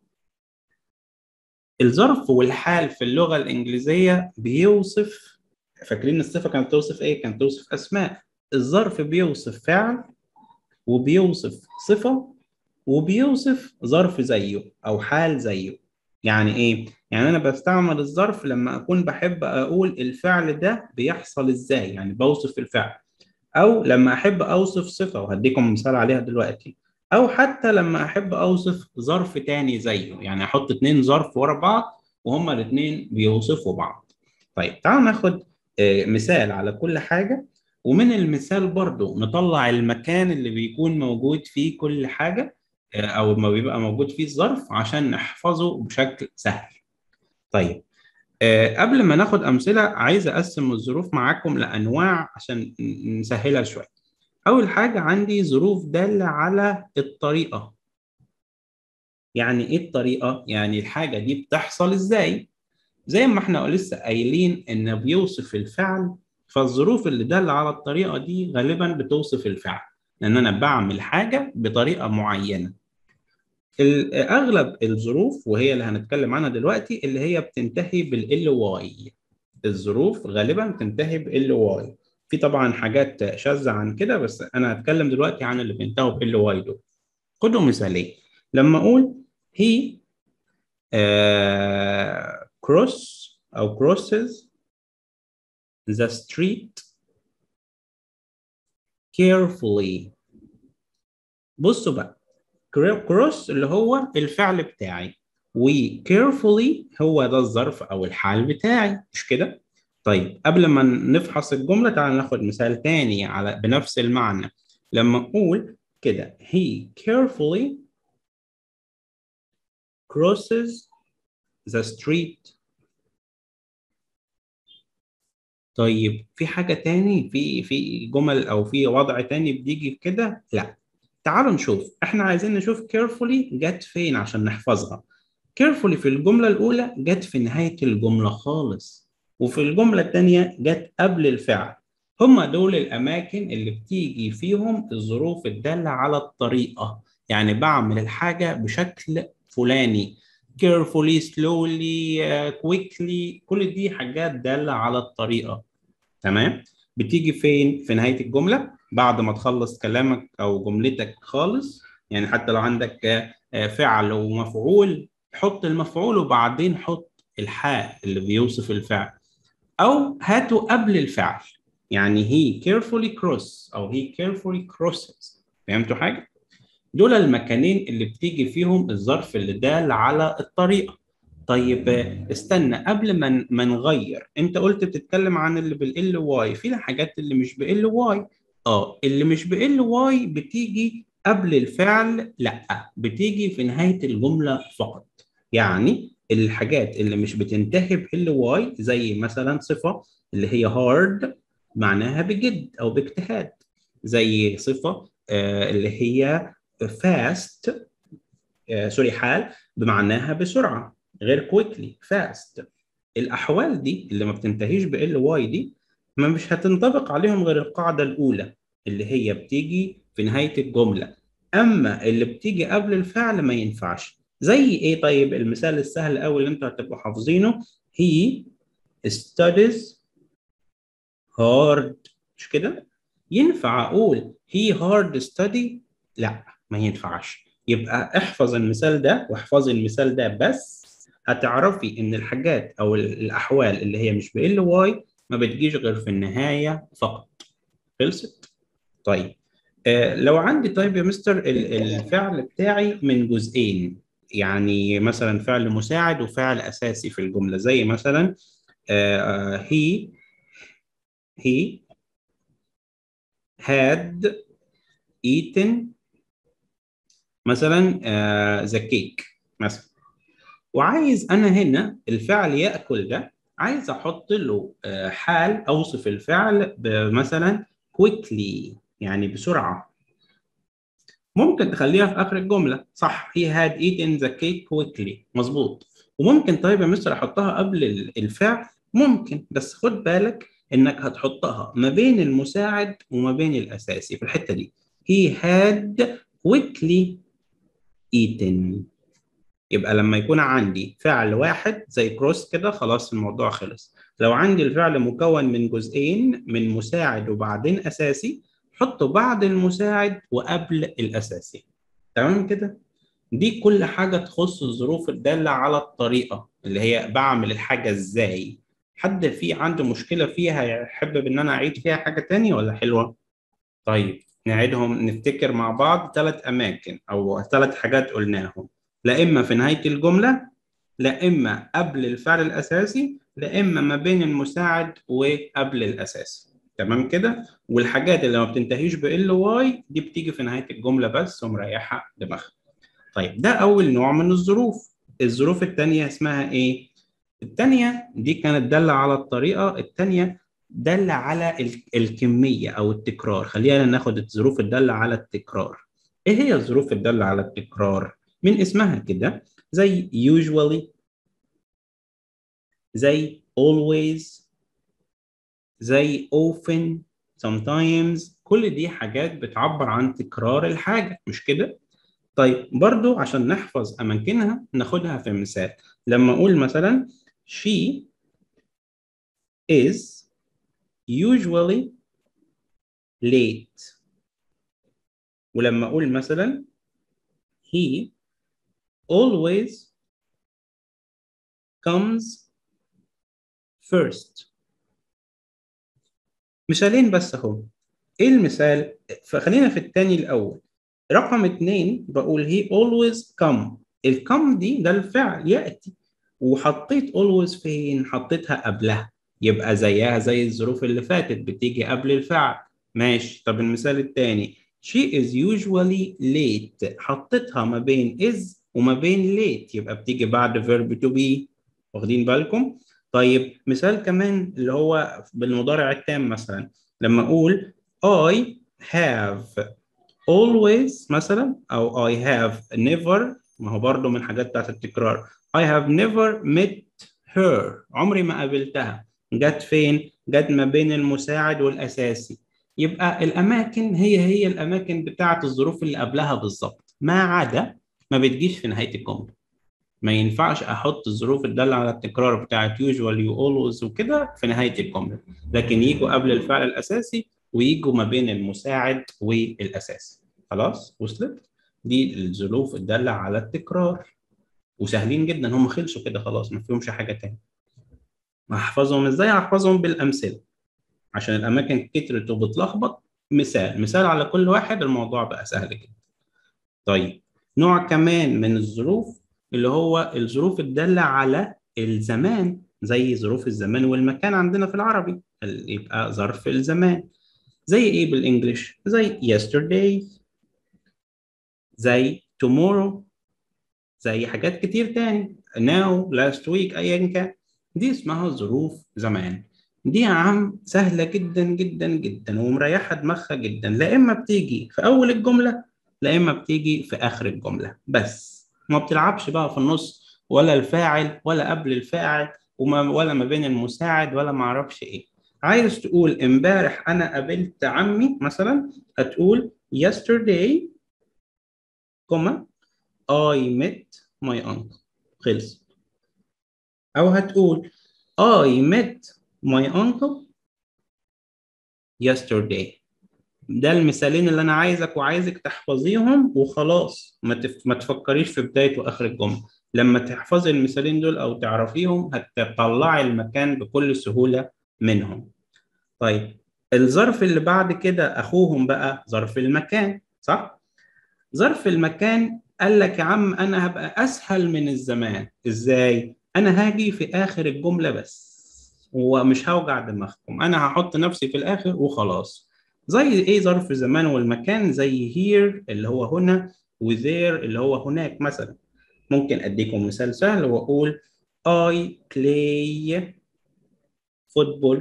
الظرف والحال في اللغة الإنجليزية بيوصف فاكرين الصفة كانت توصف إيه؟ كانت توصف أسماء الظرف بيوصف فعل وبيوصف صفة وبيوصف ظرف زيه أو حال زيه يعني إيه؟ يعني أنا بستعمل الظرف لما أكون بحب أقول الفعل ده بيحصل إزاي يعني بوصف الفعل أو لما أحب أوصف صفة وهديكم مثال عليها دلوقتي أو حتى لما أحب أوصف ظرف تاني زيه يعني أحط اتنين ظرف ورا بعض وهما الاتنين بيوصفوا بعض طيب تعالوا ناخد آه، مثال على كل حاجة ومن المثال برضو نطلع المكان اللي بيكون موجود فيه كل حاجة آه، أو ما بيبقى موجود فيه الظرف عشان نحفظه بشكل سهل طيب آه، قبل ما ناخد أمثلة عايز أقسم الظروف معاكم لأنواع عشان ن- نسهلها شوية أول حاجة عندي ظروف دالة على الطريقة يعني إيه الطريقة؟ يعني الحاجة دي بتحصل إزاي؟ زي ما احنا لسه قايلين إن بيوصف الفعل فالظروف اللي دالة على الطريقة دي غالبا بتوصف الفعل لأن أنا بعمل حاجة بطريقة معينة ال- أغلب الظروف وهي اللي هنتكلم عنها دلوقتي اللي هي بتنتهي بال واي الظروف غالبا بتنتهي بال واي في طبعا حاجات شاذة عن كده بس أنا هتكلم دلوقتي عن اللي بينتهوا بال واي دول خدوا مثالين لما أقول he uh, cross أو crosses the street carefully بصوا بقى cross اللي هو الفعل بتاعي و carefully هو ده الظرف أو الحال بتاعي مش كده؟ طيب قبل ما نفحص الجملة تعال ناخد مثال تاني على بنفس المعنى لما أقول كده he carefully crosses the street طيب في حاجة تاني في في جمل أو في وضع تاني بتيجي كده؟ لا تعالوا نشوف احنا عايزين نشوف carefully جت فين عشان نحفظها carefully في الجملة الأولى جت في نهاية الجملة خالص وفي الجملة الثانية جت قبل الفعل هما دول الأماكن اللي بتيجي فيهم الظروف الدالة على الطريقة يعني بعمل الحاجة بشكل فلاني carefully slowly uh, quickly كل دي حاجات دالة على الطريقة تمام بتيجي فين في نهاية الجملة بعد ما تخلص كلامك أو جملتك خالص يعني حتى لو عندك فعل ومفعول حط المفعول وبعدين حط الحاء اللي بيوصف الفعل أو هاته قبل الفعل يعني he carefully cross أو he carefully crosses فهمتوا حاجة؟ دول المكانين اللي بتيجي فيهم الظرف اللي دال على الطريقة طيب استنى قبل ما ما نغير انت قلت بتتكلم عن اللي بالال واي في الحاجات اللي مش بال واي اه اللي مش بال واي بتيجي قبل الفعل لا بتيجي في نهاية الجملة فقط يعني الحاجات اللي مش بتنتهي بال واي زي مثلا صفة اللي هي hard معناها بجد او باجتهاد زي صفة آه اللي هي fast آه سوري حال بمعناها بسرعة غير quickly fast الأحوال دي اللي ما بتنتهيش ب ly دي ما مش هتنطبق عليهم غير القاعدة الأولى اللي هي بتيجي في نهاية الجملة أما اللي بتيجي قبل الفعل ما ينفعش زي إيه طيب المثال السهل أوي اللي أنتوا هتبقوا حافظينه he studies hard مش كده؟ ينفع أقول he hard study؟ لا ما ينفعش يبقى احفظ المثال ده واحفظي المثال ده بس هتعرفي ان الحاجات او الاحوال اللي هي مش بال واي ما بتجيش غير في النهايه فقط خلصت طيب آه لو عندي طيب يا مستر الفعل بتاعي من جزئين يعني مثلا فعل مساعد وفعل اساسي في الجمله زي مثلا آه he he had eaten مثلا ذا uh, كيك مثلا وعايز انا هنا الفعل ياكل ده عايز احط له uh, حال اوصف الفعل مثلا quickly يعني بسرعه ممكن تخليها في اخر الجمله صح he had eaten the cake quickly مظبوط وممكن طيب يا مستر احطها قبل الفعل ممكن بس خد بالك انك هتحطها ما بين المساعد وما بين الاساسي في الحته دي he had quickly eaten يبقى لما يكون عندي فعل واحد زي كروس كده خلاص الموضوع خلص لو عندي الفعل مكون من جزئين من مساعد وبعدين اساسي حطه بعد المساعد وقبل الاساسي تمام كده دي كل حاجه تخص الظروف الداله على الطريقه اللي هي بعمل الحاجه ازاي حد في عنده مشكله فيها يحب ان انا اعيد فيها حاجه تانية ولا حلوه طيب نعيدهم نفتكر مع بعض ثلاث أماكن أو ثلاث حاجات قلناهم لا إما في نهاية الجملة لا إما قبل الفعل الأساسي لا إما ما بين المساعد وقبل الأساسي تمام كده والحاجات اللي ما بتنتهيش ب ال واي دي بتيجي في نهاية الجملة بس ومريحة دماغها طيب ده أول نوع من الظروف الظروف الثانية اسمها إيه؟ الثانية دي كانت دالة على الطريقة الثانية دل على الكمية أو التكرار خلينا ناخد الظروف الدالة على التكرار إيه هي الظروف الدالة على التكرار؟ من اسمها كده زي usually زي always زي often sometimes كل دي حاجات بتعبر عن تكرار الحاجة مش كده؟ طيب برضو عشان نحفظ أماكنها ناخدها في مثال لما أقول مثلا she is usually late ولما أقول مثلا he always comes first مثالين بس اهو ايه المثال فخلينا في التاني الاول رقم اتنين بقول he always come الكم دي ده الفعل يأتي وحطيت always فين حطيتها قبلها يبقى زيها زي الظروف اللي فاتت بتيجي قبل الفعل ماشي طب المثال التاني she is usually late حطيتها ما بين is وما بين late يبقى بتيجي بعد verb to be واخدين بالكم طيب مثال كمان اللي هو بالمضارع التام مثلا لما اقول I have always مثلا او I have never ما هو برضه من حاجات بتاعت التكرار I have never met her عمري ما قابلتها جت فين؟ جت ما بين المساعد والأساسي يبقى الأماكن هي هي الأماكن بتاعة الظروف اللي قبلها بالظبط ما عدا ما بتجيش في نهاية الجملة ما ينفعش أحط الظروف الدالة على التكرار بتاعة usually always وكده في نهاية الجملة لكن يجوا قبل الفعل الأساسي ويجوا ما بين المساعد والأساسي خلاص وصلت؟ دي الظروف الدالة على التكرار وسهلين جدا هم خلصوا كده خلاص ما فيهمش حاجة تاني هحفظهم ازاي؟ هحفظهم بالأمثلة عشان الأماكن كترت وبتلخبط مثال مثال على كل واحد الموضوع بقى سهل جدا طيب نوع كمان من الظروف اللي هو الظروف الدالة على الزمان زي ظروف الزمان والمكان عندنا في العربي يبقى ظرف الزمان زي ايه بالانجلش زي yesterday زي tomorrow زي حاجات كتير تاني now last week ايا كان دي اسمها ظروف زمان دي يا عم سهلة جدا جدا جدا ومريحة دماغها جدا لا إما بتيجي في أول الجملة لا إما بتيجي في آخر الجملة بس ما بتلعبش بقى في النص ولا الفاعل ولا قبل الفاعل وما ولا ما بين المساعد ولا ما اعرفش ايه عايز تقول امبارح انا قابلت عمي مثلا هتقول yesterday كوما I met my uncle خلص او هتقول I met my uncle yesterday ده المثالين اللي انا عايزك وعايزك تحفظيهم وخلاص ما تف... ما تفكريش في بدايه واخر الجمله لما تحفظي المثالين دول او تعرفيهم هتطلعي المكان بكل سهوله منهم طيب الظرف اللي بعد كده اخوهم بقى ظرف المكان صح ظرف المكان قال لك يا عم انا هبقى اسهل من الزمان ازاي انا هاجي في اخر الجمله بس ومش هوجع دماغكم انا هحط نفسي في الاخر وخلاص زي ايه ظرف الزمان والمكان زي here اللي هو هنا وذير اللي هو هناك مثلا ممكن اديكم مثال سهل واقول I play football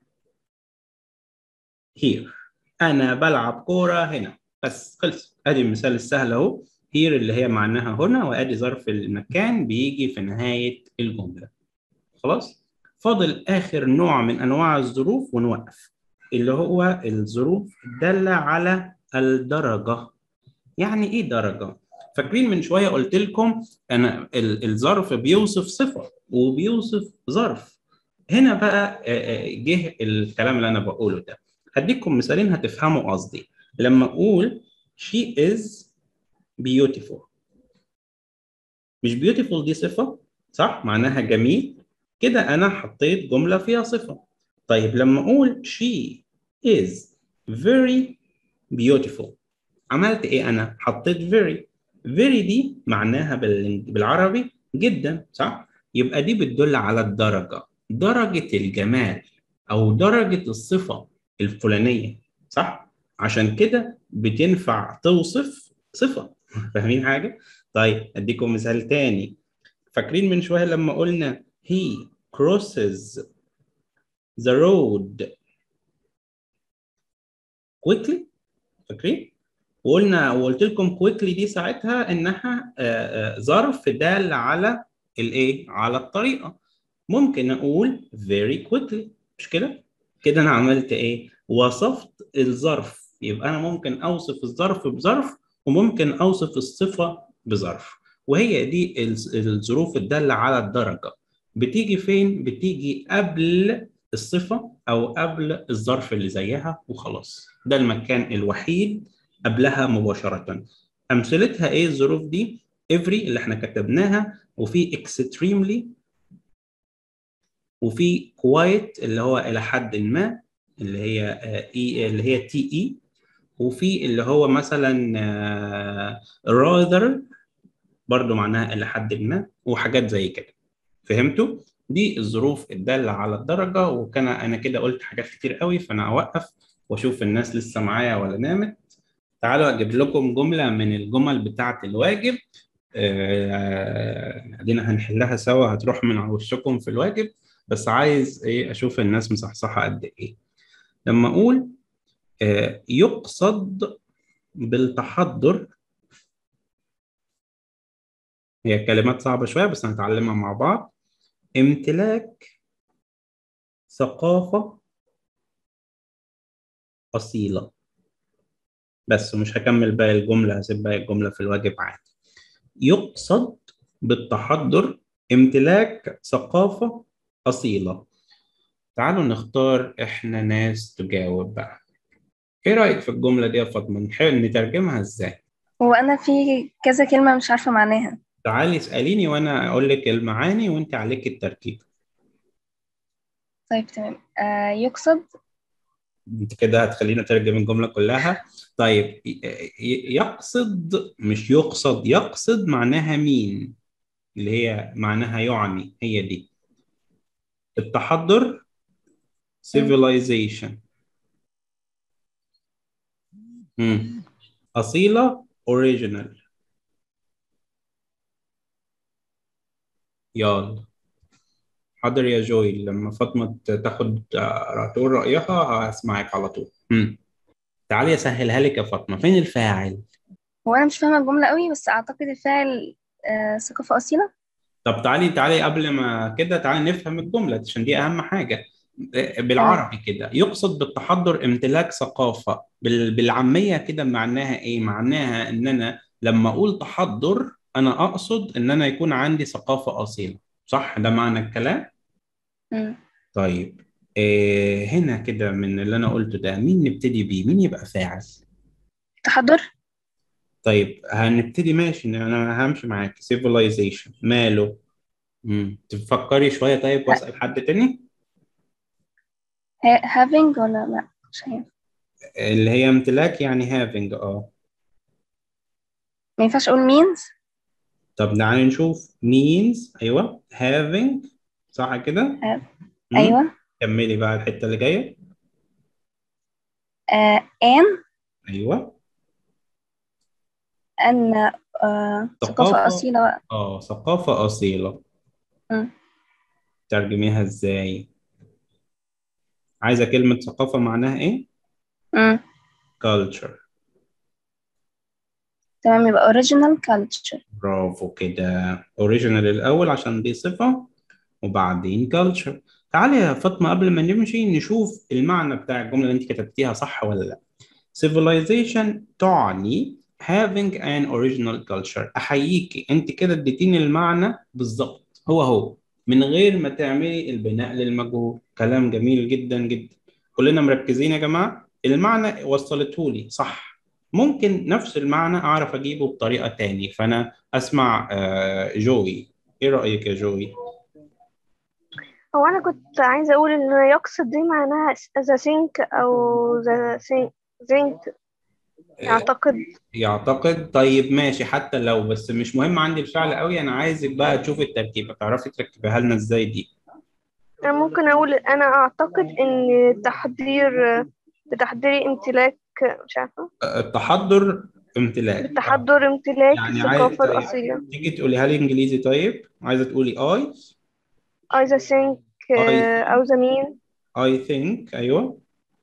here انا بلعب كوره هنا بس خلص ادي المثال السهل اهو here اللي هي معناها هنا وادي ظرف المكان بيجي في نهايه الجمله خلاص فاضل اخر نوع من انواع الظروف ونوقف اللي هو الظروف الداله على الدرجه يعني ايه درجه فاكرين من شويه قلت لكم انا الظرف بيوصف صفه وبيوصف ظرف هنا بقى جه الكلام اللي انا بقوله ده هديكم مثالين هتفهموا قصدي لما اقول she is beautiful مش beautiful دي صفه صح معناها جميل كده انا حطيت جمله فيها صفه طيب لما اقول she is very beautiful عملت ايه انا حطيت very very دي معناها بالعربي جدا صح يبقى دي بتدل على الدرجه درجه الجمال او درجه الصفه الفلانيه صح عشان كده بتنفع توصف صفه فاهمين حاجه طيب اديكم مثال تاني فاكرين من شويه لما قلنا he crosses the road quickly فاكرين وقلنا وقلت لكم كويكلي دي ساعتها انها ظرف دال على الايه على الطريقه ممكن اقول very quickly مش كده كده انا عملت ايه وصفت الظرف يبقى انا ممكن اوصف الظرف بظرف وممكن اوصف الصفه بظرف وهي دي الظروف الداله على الدرجه بتيجي فين بتيجي قبل الصفه او قبل الظرف اللي زيها وخلاص ده المكان الوحيد قبلها مباشرة أمثلتها إيه الظروف دي؟ every اللي إحنا كتبناها وفي extremely وفي quiet اللي هو إلى حد ما اللي هي إي اللي هي تي إي وفي اللي هو مثلا rather برضو معناها إلى حد ما وحاجات زي كده فهمتوا؟ دي الظروف الدالة على الدرجة وكان أنا كده قلت حاجات كتير قوي فأنا أوقف وأشوف الناس لسه معايا ولا نامت تعالوا اجيب لكم جمله من الجمل بتاعه الواجب ادينا آه هنحلها سوا هتروح من على وشكم في الواجب بس عايز ايه اشوف الناس مصحصحه قد ايه لما اقول آه يقصد بالتحضر هي كلمات صعبة شوية بس هنتعلمها مع بعض امتلاك ثقافة أصيلة بس مش هكمل باقي الجملة هسيب باقي الجملة في الواجب عادي يقصد بالتحضر امتلاك ثقافة أصيلة تعالوا نختار إحنا ناس تجاوب بقى إيه رأيك في الجملة دي يا فاطمة نحاول نترجمها إزاي هو أنا في كذا كلمة مش عارفة معناها تعالي اسأليني وأنا أقول لك المعاني وأنت عليك التركيب طيب تمام آه يقصد انت كده هتخلينا نترجم الجملة كلها طيب ي- ي- يقصد مش يقصد يقصد معناها مين اللي هي معناها يعني هي دي التحضر civilization مم. أصيلة original يلا حاضر يا جوي لما فاطمة تاخد آه، تقول رأيها هسمعك على طول مم. تعالي أسهلها لك يا فاطمة فين الفاعل؟ هو أنا مش فاهمة الجملة قوي بس أعتقد الفاعل آه ثقافة أصيلة طب تعالي تعالي قبل ما كده تعالي نفهم الجملة عشان دي أهم حاجة بالعربي كده يقصد بالتحضر امتلاك ثقافة بال- بالعامية كده معناها إيه؟ معناها إن أنا لما أقول تحضر أنا أقصد إن أنا يكون عندي ثقافة أصيلة صح ده معنى الكلام؟ مم. طيب إيه هنا كده من اللي أنا قلته ده مين نبتدي بيه؟ مين يبقى فاعل؟ تحضر طيب هنبتدي ماشي أنا همشي معاك civilization ماله؟ مم. تفكري شوية طيب وأسأل حد تاني؟ ha- having ولا لا مش عارف اللي هي امتلاك يعني having اه ما ينفعش أقول means طب تعالي نشوف means ايوه having صح كده؟ have. مم. أيوة كملي بقى الحتة اللي جاية آه an ايوه أن آه ثقافة. ثقافة أصيلة بقى اه ثقافة أصيلة مم. ترجميها ازاي؟ عايزة كلمة ثقافة معناها ايه؟ مم. culture تمام يبقى original culture برافو كده original الأول عشان دي صفة وبعدين culture تعالي يا فاطمة قبل ما نمشي نشوف المعنى بتاع الجملة اللي انت كتبتيها صح ولا لا civilization تعني having an original culture أحييكي انت كده اديتيني المعنى بالظبط هو هو من غير ما تعملي البناء للمجهول كلام جميل جدا جدا كلنا مركزين يا جماعة المعنى وصلته لي صح ممكن نفس المعنى أعرف أجيبه بطريقة تاني فأنا أسمع آه، جوي إيه رأيك يا جوي؟ هو أنا كنت عايزة أقول إن يقصد دي معناها the think أو the think, think يعتقد يعتقد طيب ماشي حتى لو بس مش مهم عندي الفعل قوي أنا عايزك بقى تشوفي التركيبة تعرفي تركبيها لنا إزاي دي أنا ممكن أقول أنا أعتقد إن تحضير بتحضيري امتلاك مش عارفة التحضر امتلاك بالتحضر امتلاك يعني عايز الثقافة طيب الأصيلة تيجي تقوليها لي إنجليزي طيب عايزة تقولي I أو the think آه، أو the mean I think أيوه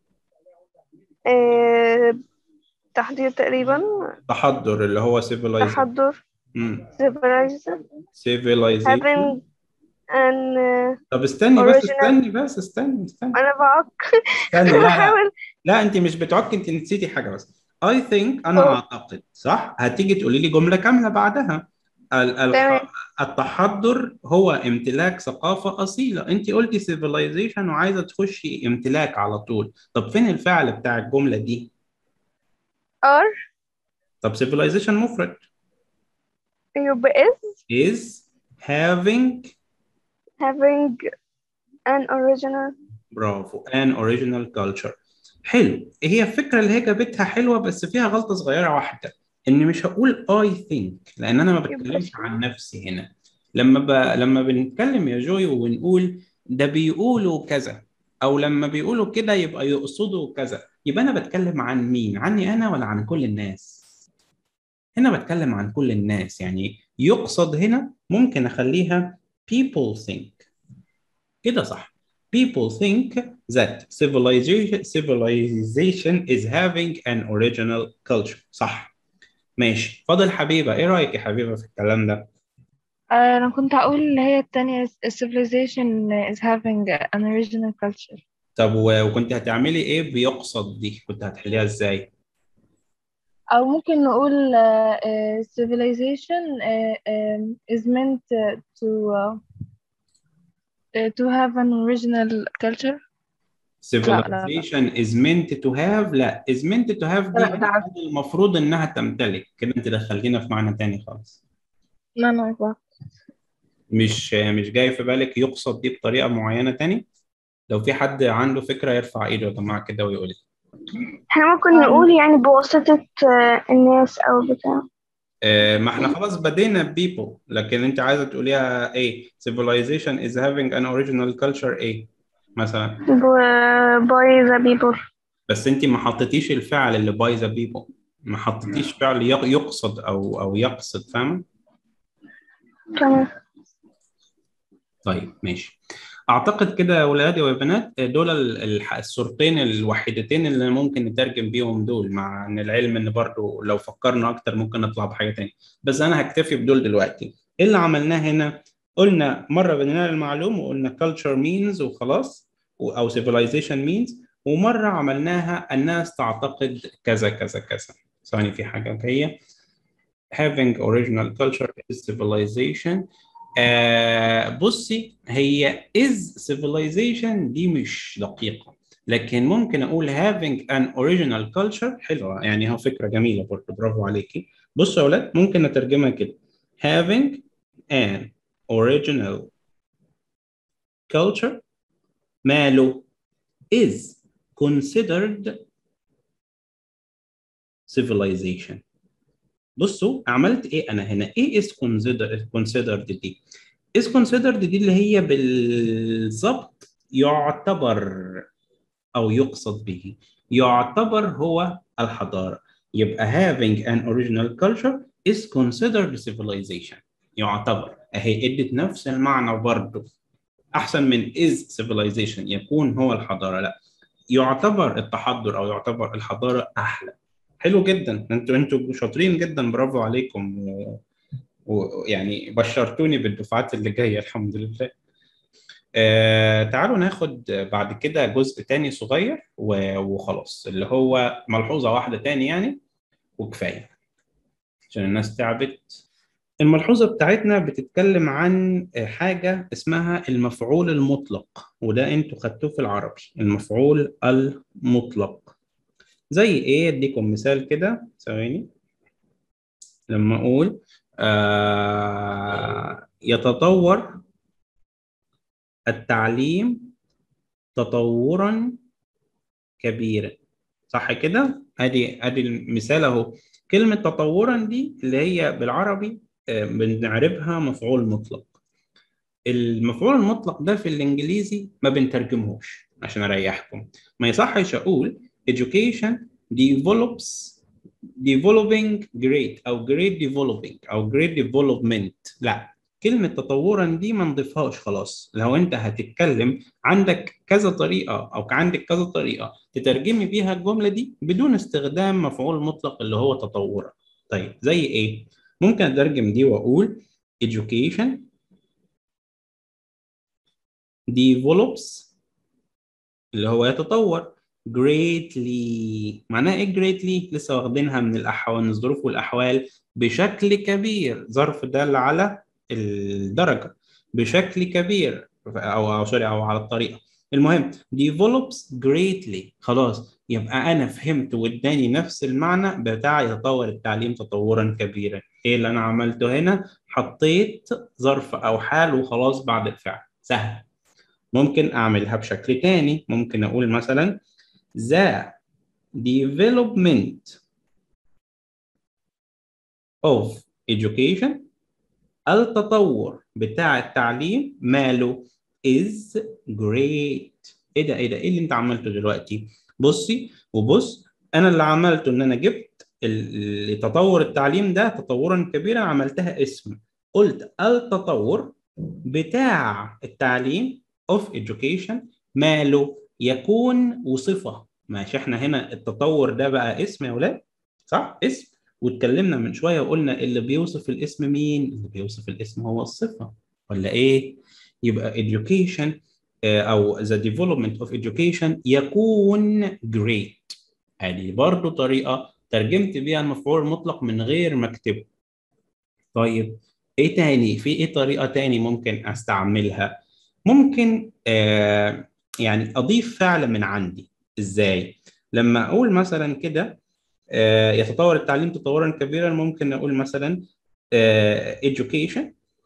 آه، تحضير تقريبا تحضر اللي هو civilization تحضر مم. civilization civilization having an آه، طب استني بس original- استني بس استني استني أنا بعك استني لا لا بحاول لا انت مش بتعك انت نسيتي حاجه بس I think انا أوه. اعتقد صح هتيجي تقولي لي جمله كامله بعدها ال- ال- تمام. التحضر هو امتلاك ثقافه اصيله انت قلتي civilization وعايزه تخشي امتلاك على طول طب فين الفعل بتاع الجمله دي are طب civilization مفرد يبقى is is having having an original برافو an original culture حلو هي الفكرة اللي هي جابتها حلوة بس فيها غلطة صغيرة واحدة إن مش هقول I think لأن أنا ما بتكلمش عن نفسي هنا لما ب... لما بنتكلم يا جوي وبنقول ده بيقولوا كذا أو لما بيقولوا كده يبقى يقصدوا كذا يبقى أنا بتكلم عن مين؟ عني أنا ولا عن كل الناس؟ هنا بتكلم عن كل الناس يعني يقصد هنا ممكن أخليها people think كده صح people think that civilization civilization is having an original culture صح ماشي فاضل حبيبة ايه رأيك يا حبيبة في الكلام ده أنا كنت هقول اللي هي التانية civilization is having an original culture طب و- وكنت هتعملي ايه بيقصد دي كنت هتحليها ازاي أو ممكن نقول uh, uh, civilization uh, um, is meant uh, to uh, uh, to have an original culture لا لا لا civilization is meant to have لا is meant to have دي لا ده عكس حاجة المفروض انها تمتلك كده انت دخلتينا في معنى تاني خالص لا لا لا مش مش جاي في بالك يقصد دي بطريقة معينة تاني لو في حد عنده فكرة يرفع ايده يا جماعة كده ويقول لي احنا ممكن نقول يعني بواسطة آه، الناس أو بتاع آه، ما احنا خلاص بدينا people لكن انت عايزة تقوليها ايه civilization is having an original culture ايه مثلا by the people بس انت ما حطيتيش الفعل اللي by the people ما حطيتيش فعل يق- يقصد او او يقصد فاهمة تمام طيب ماشي اعتقد كده يا ولادي وبنات دول ال- الح- الصورتين الوحيدتين اللي ممكن نترجم بيهم دول مع ان العلم ان برضو لو فكرنا اكتر ممكن نطلع بحاجه تانية بس انا هكتفي بدول دلوقتي ايه اللي عملناه هنا قلنا مره بدينا المعلوم وقلنا culture means وخلاص و- او civilization means ومره عملناها الناس تعتقد كذا كذا كذا ثواني في حاجه جايه having original culture is civilization آه بصي هي is civilization دي مش دقيقة لكن ممكن أقول having an original culture حلوة يعني هو فكرة جميلة برضه برافو عليكي بصوا يا ولاد ممكن نترجمها كده having an original culture ماله is considered civilization بصوا عملت ايه انا هنا ايه is considered considered دي is considered دي اللي هي بالظبط يعتبر او يقصد به يعتبر هو الحضاره يبقى having an original culture is considered civilization يعتبر اهي ادت نفس المعنى برضه احسن من is civilization يكون هو الحضاره لا يعتبر التحضر او يعتبر الحضاره احلى حلو جدا انتوا انتوا شاطرين جدا برافو عليكم و- ويعني بشرتوني بالدفعات اللي جايه الحمد لله آه تعالوا ناخد بعد كده جزء تاني صغير و- وخلاص اللي هو ملحوظه واحده تاني يعني وكفايه عشان الناس تعبت الملحوظه بتاعتنا بتتكلم عن حاجه اسمها المفعول المطلق وده انتوا خدتوه في العربي المفعول المطلق زي ايه اديكم مثال كده ثواني لما اقول آه يتطور التعليم تطورا كبيرا صح كده ادي ادي المثال اهو كلمه تطورا دي اللي هي بالعربي آه، بنعربها مفعول مطلق المفعول المطلق ده في الانجليزي ما بنترجمهوش عشان اريحكم ما يصحش اقول education develops developing great او great developing او great development لا كلمة تطورا دي ما نضيفهاش خلاص لو انت هتتكلم عندك كذا طريقة او عندك كذا طريقة تترجمي بيها الجملة دي بدون استخدام مفعول مطلق اللي هو تطورا طيب زي ايه ممكن اترجم دي واقول education develops اللي هو يتطور greatly معناها ايه greatly لسه واخدينها من الاحوال من الظروف والاحوال بشكل كبير ظرف دال على الدرجه بشكل كبير او او سوري او على الطريقه المهم develops greatly خلاص يبقى انا فهمت واداني نفس المعنى بتاع يتطور التعليم تطورا كبيرا ايه اللي انا عملته هنا حطيت ظرف او حال وخلاص بعد الفعل سهل ممكن اعملها بشكل تاني ممكن اقول مثلا the development of education التطور بتاع التعليم ماله is great ايه ده ايه ده ايه اللي انت عملته دلوقتي بصي وبص انا اللي عملته ان انا جبت ال- تطور التعليم ده تطورا كبيرا عملتها اسم قلت التطور بتاع التعليم of education ماله يكون وصفة ماشي احنا هنا التطور ده بقى اسم يا ولاد صح اسم واتكلمنا من شويه وقلنا اللي بيوصف الاسم مين اللي بيوصف الاسم هو الصفه ولا ايه يبقى education آه، او the development of education يكون great ادي برضو طريقه ترجمت بيها المفعول المطلق من غير ما اكتبه طيب ايه تاني في ايه طريقه تاني ممكن استعملها ممكن آه يعني اضيف فعل من عندي ازاي لما اقول مثلا كده آه يتطور التعليم تطورا كبيرا ممكن اقول مثلا آه education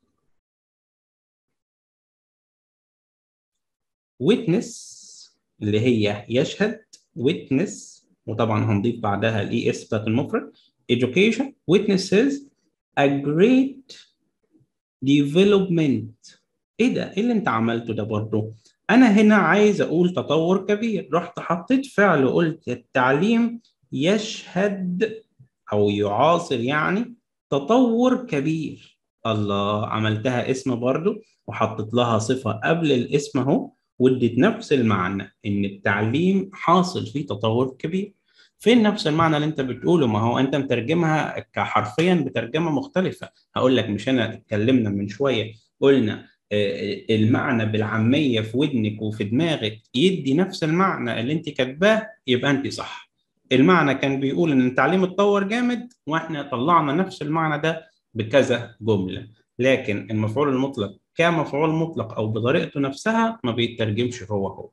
witness اللي هي يشهد witness وطبعا هنضيف بعدها الاي اس بتاعت المفرد education witnesses a great development ايه ده؟ ايه اللي انت عملته ده برضه؟ انا هنا عايز اقول تطور كبير رحت حطيت فعل وقلت التعليم يشهد او يعاصر يعني تطور كبير الله عملتها اسم برضه وحطيت لها صفة قبل الاسم اهو واديت نفس المعنى ان التعليم حاصل فيه تطور كبير فين نفس المعنى اللي انت بتقوله ما هو انت مترجمها كحرفيا بترجمه مختلفه هقول لك مش انا اتكلمنا من شويه قلنا آه، المعنى بالعاميه في ودنك وفي دماغك يدي نفس المعنى اللي انت كاتباه يبقى انت صح المعنى كان بيقول ان التعليم اتطور جامد واحنا طلعنا نفس المعنى ده بكذا جمله لكن المفعول المطلق كمفعول مطلق او بطريقته نفسها ما بيترجمش هو هو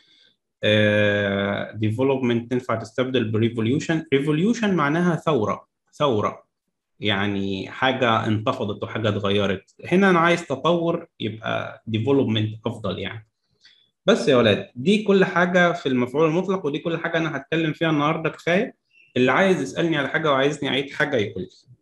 ديفلوبمنت تنفع تستبدل بريفوليوشن ريفوليوشن معناها ثوره ثوره يعني حاجه انتفضت وحاجه اتغيرت هنا انا عايز تطور يبقى ديفلوبمنت افضل يعني بس يا ولاد دي كل حاجه في المفعول المطلق ودي كل حاجه انا هتكلم فيها النهارده كفايه اللي عايز يسالني على حاجه وعايزني اعيد حاجه يقول لي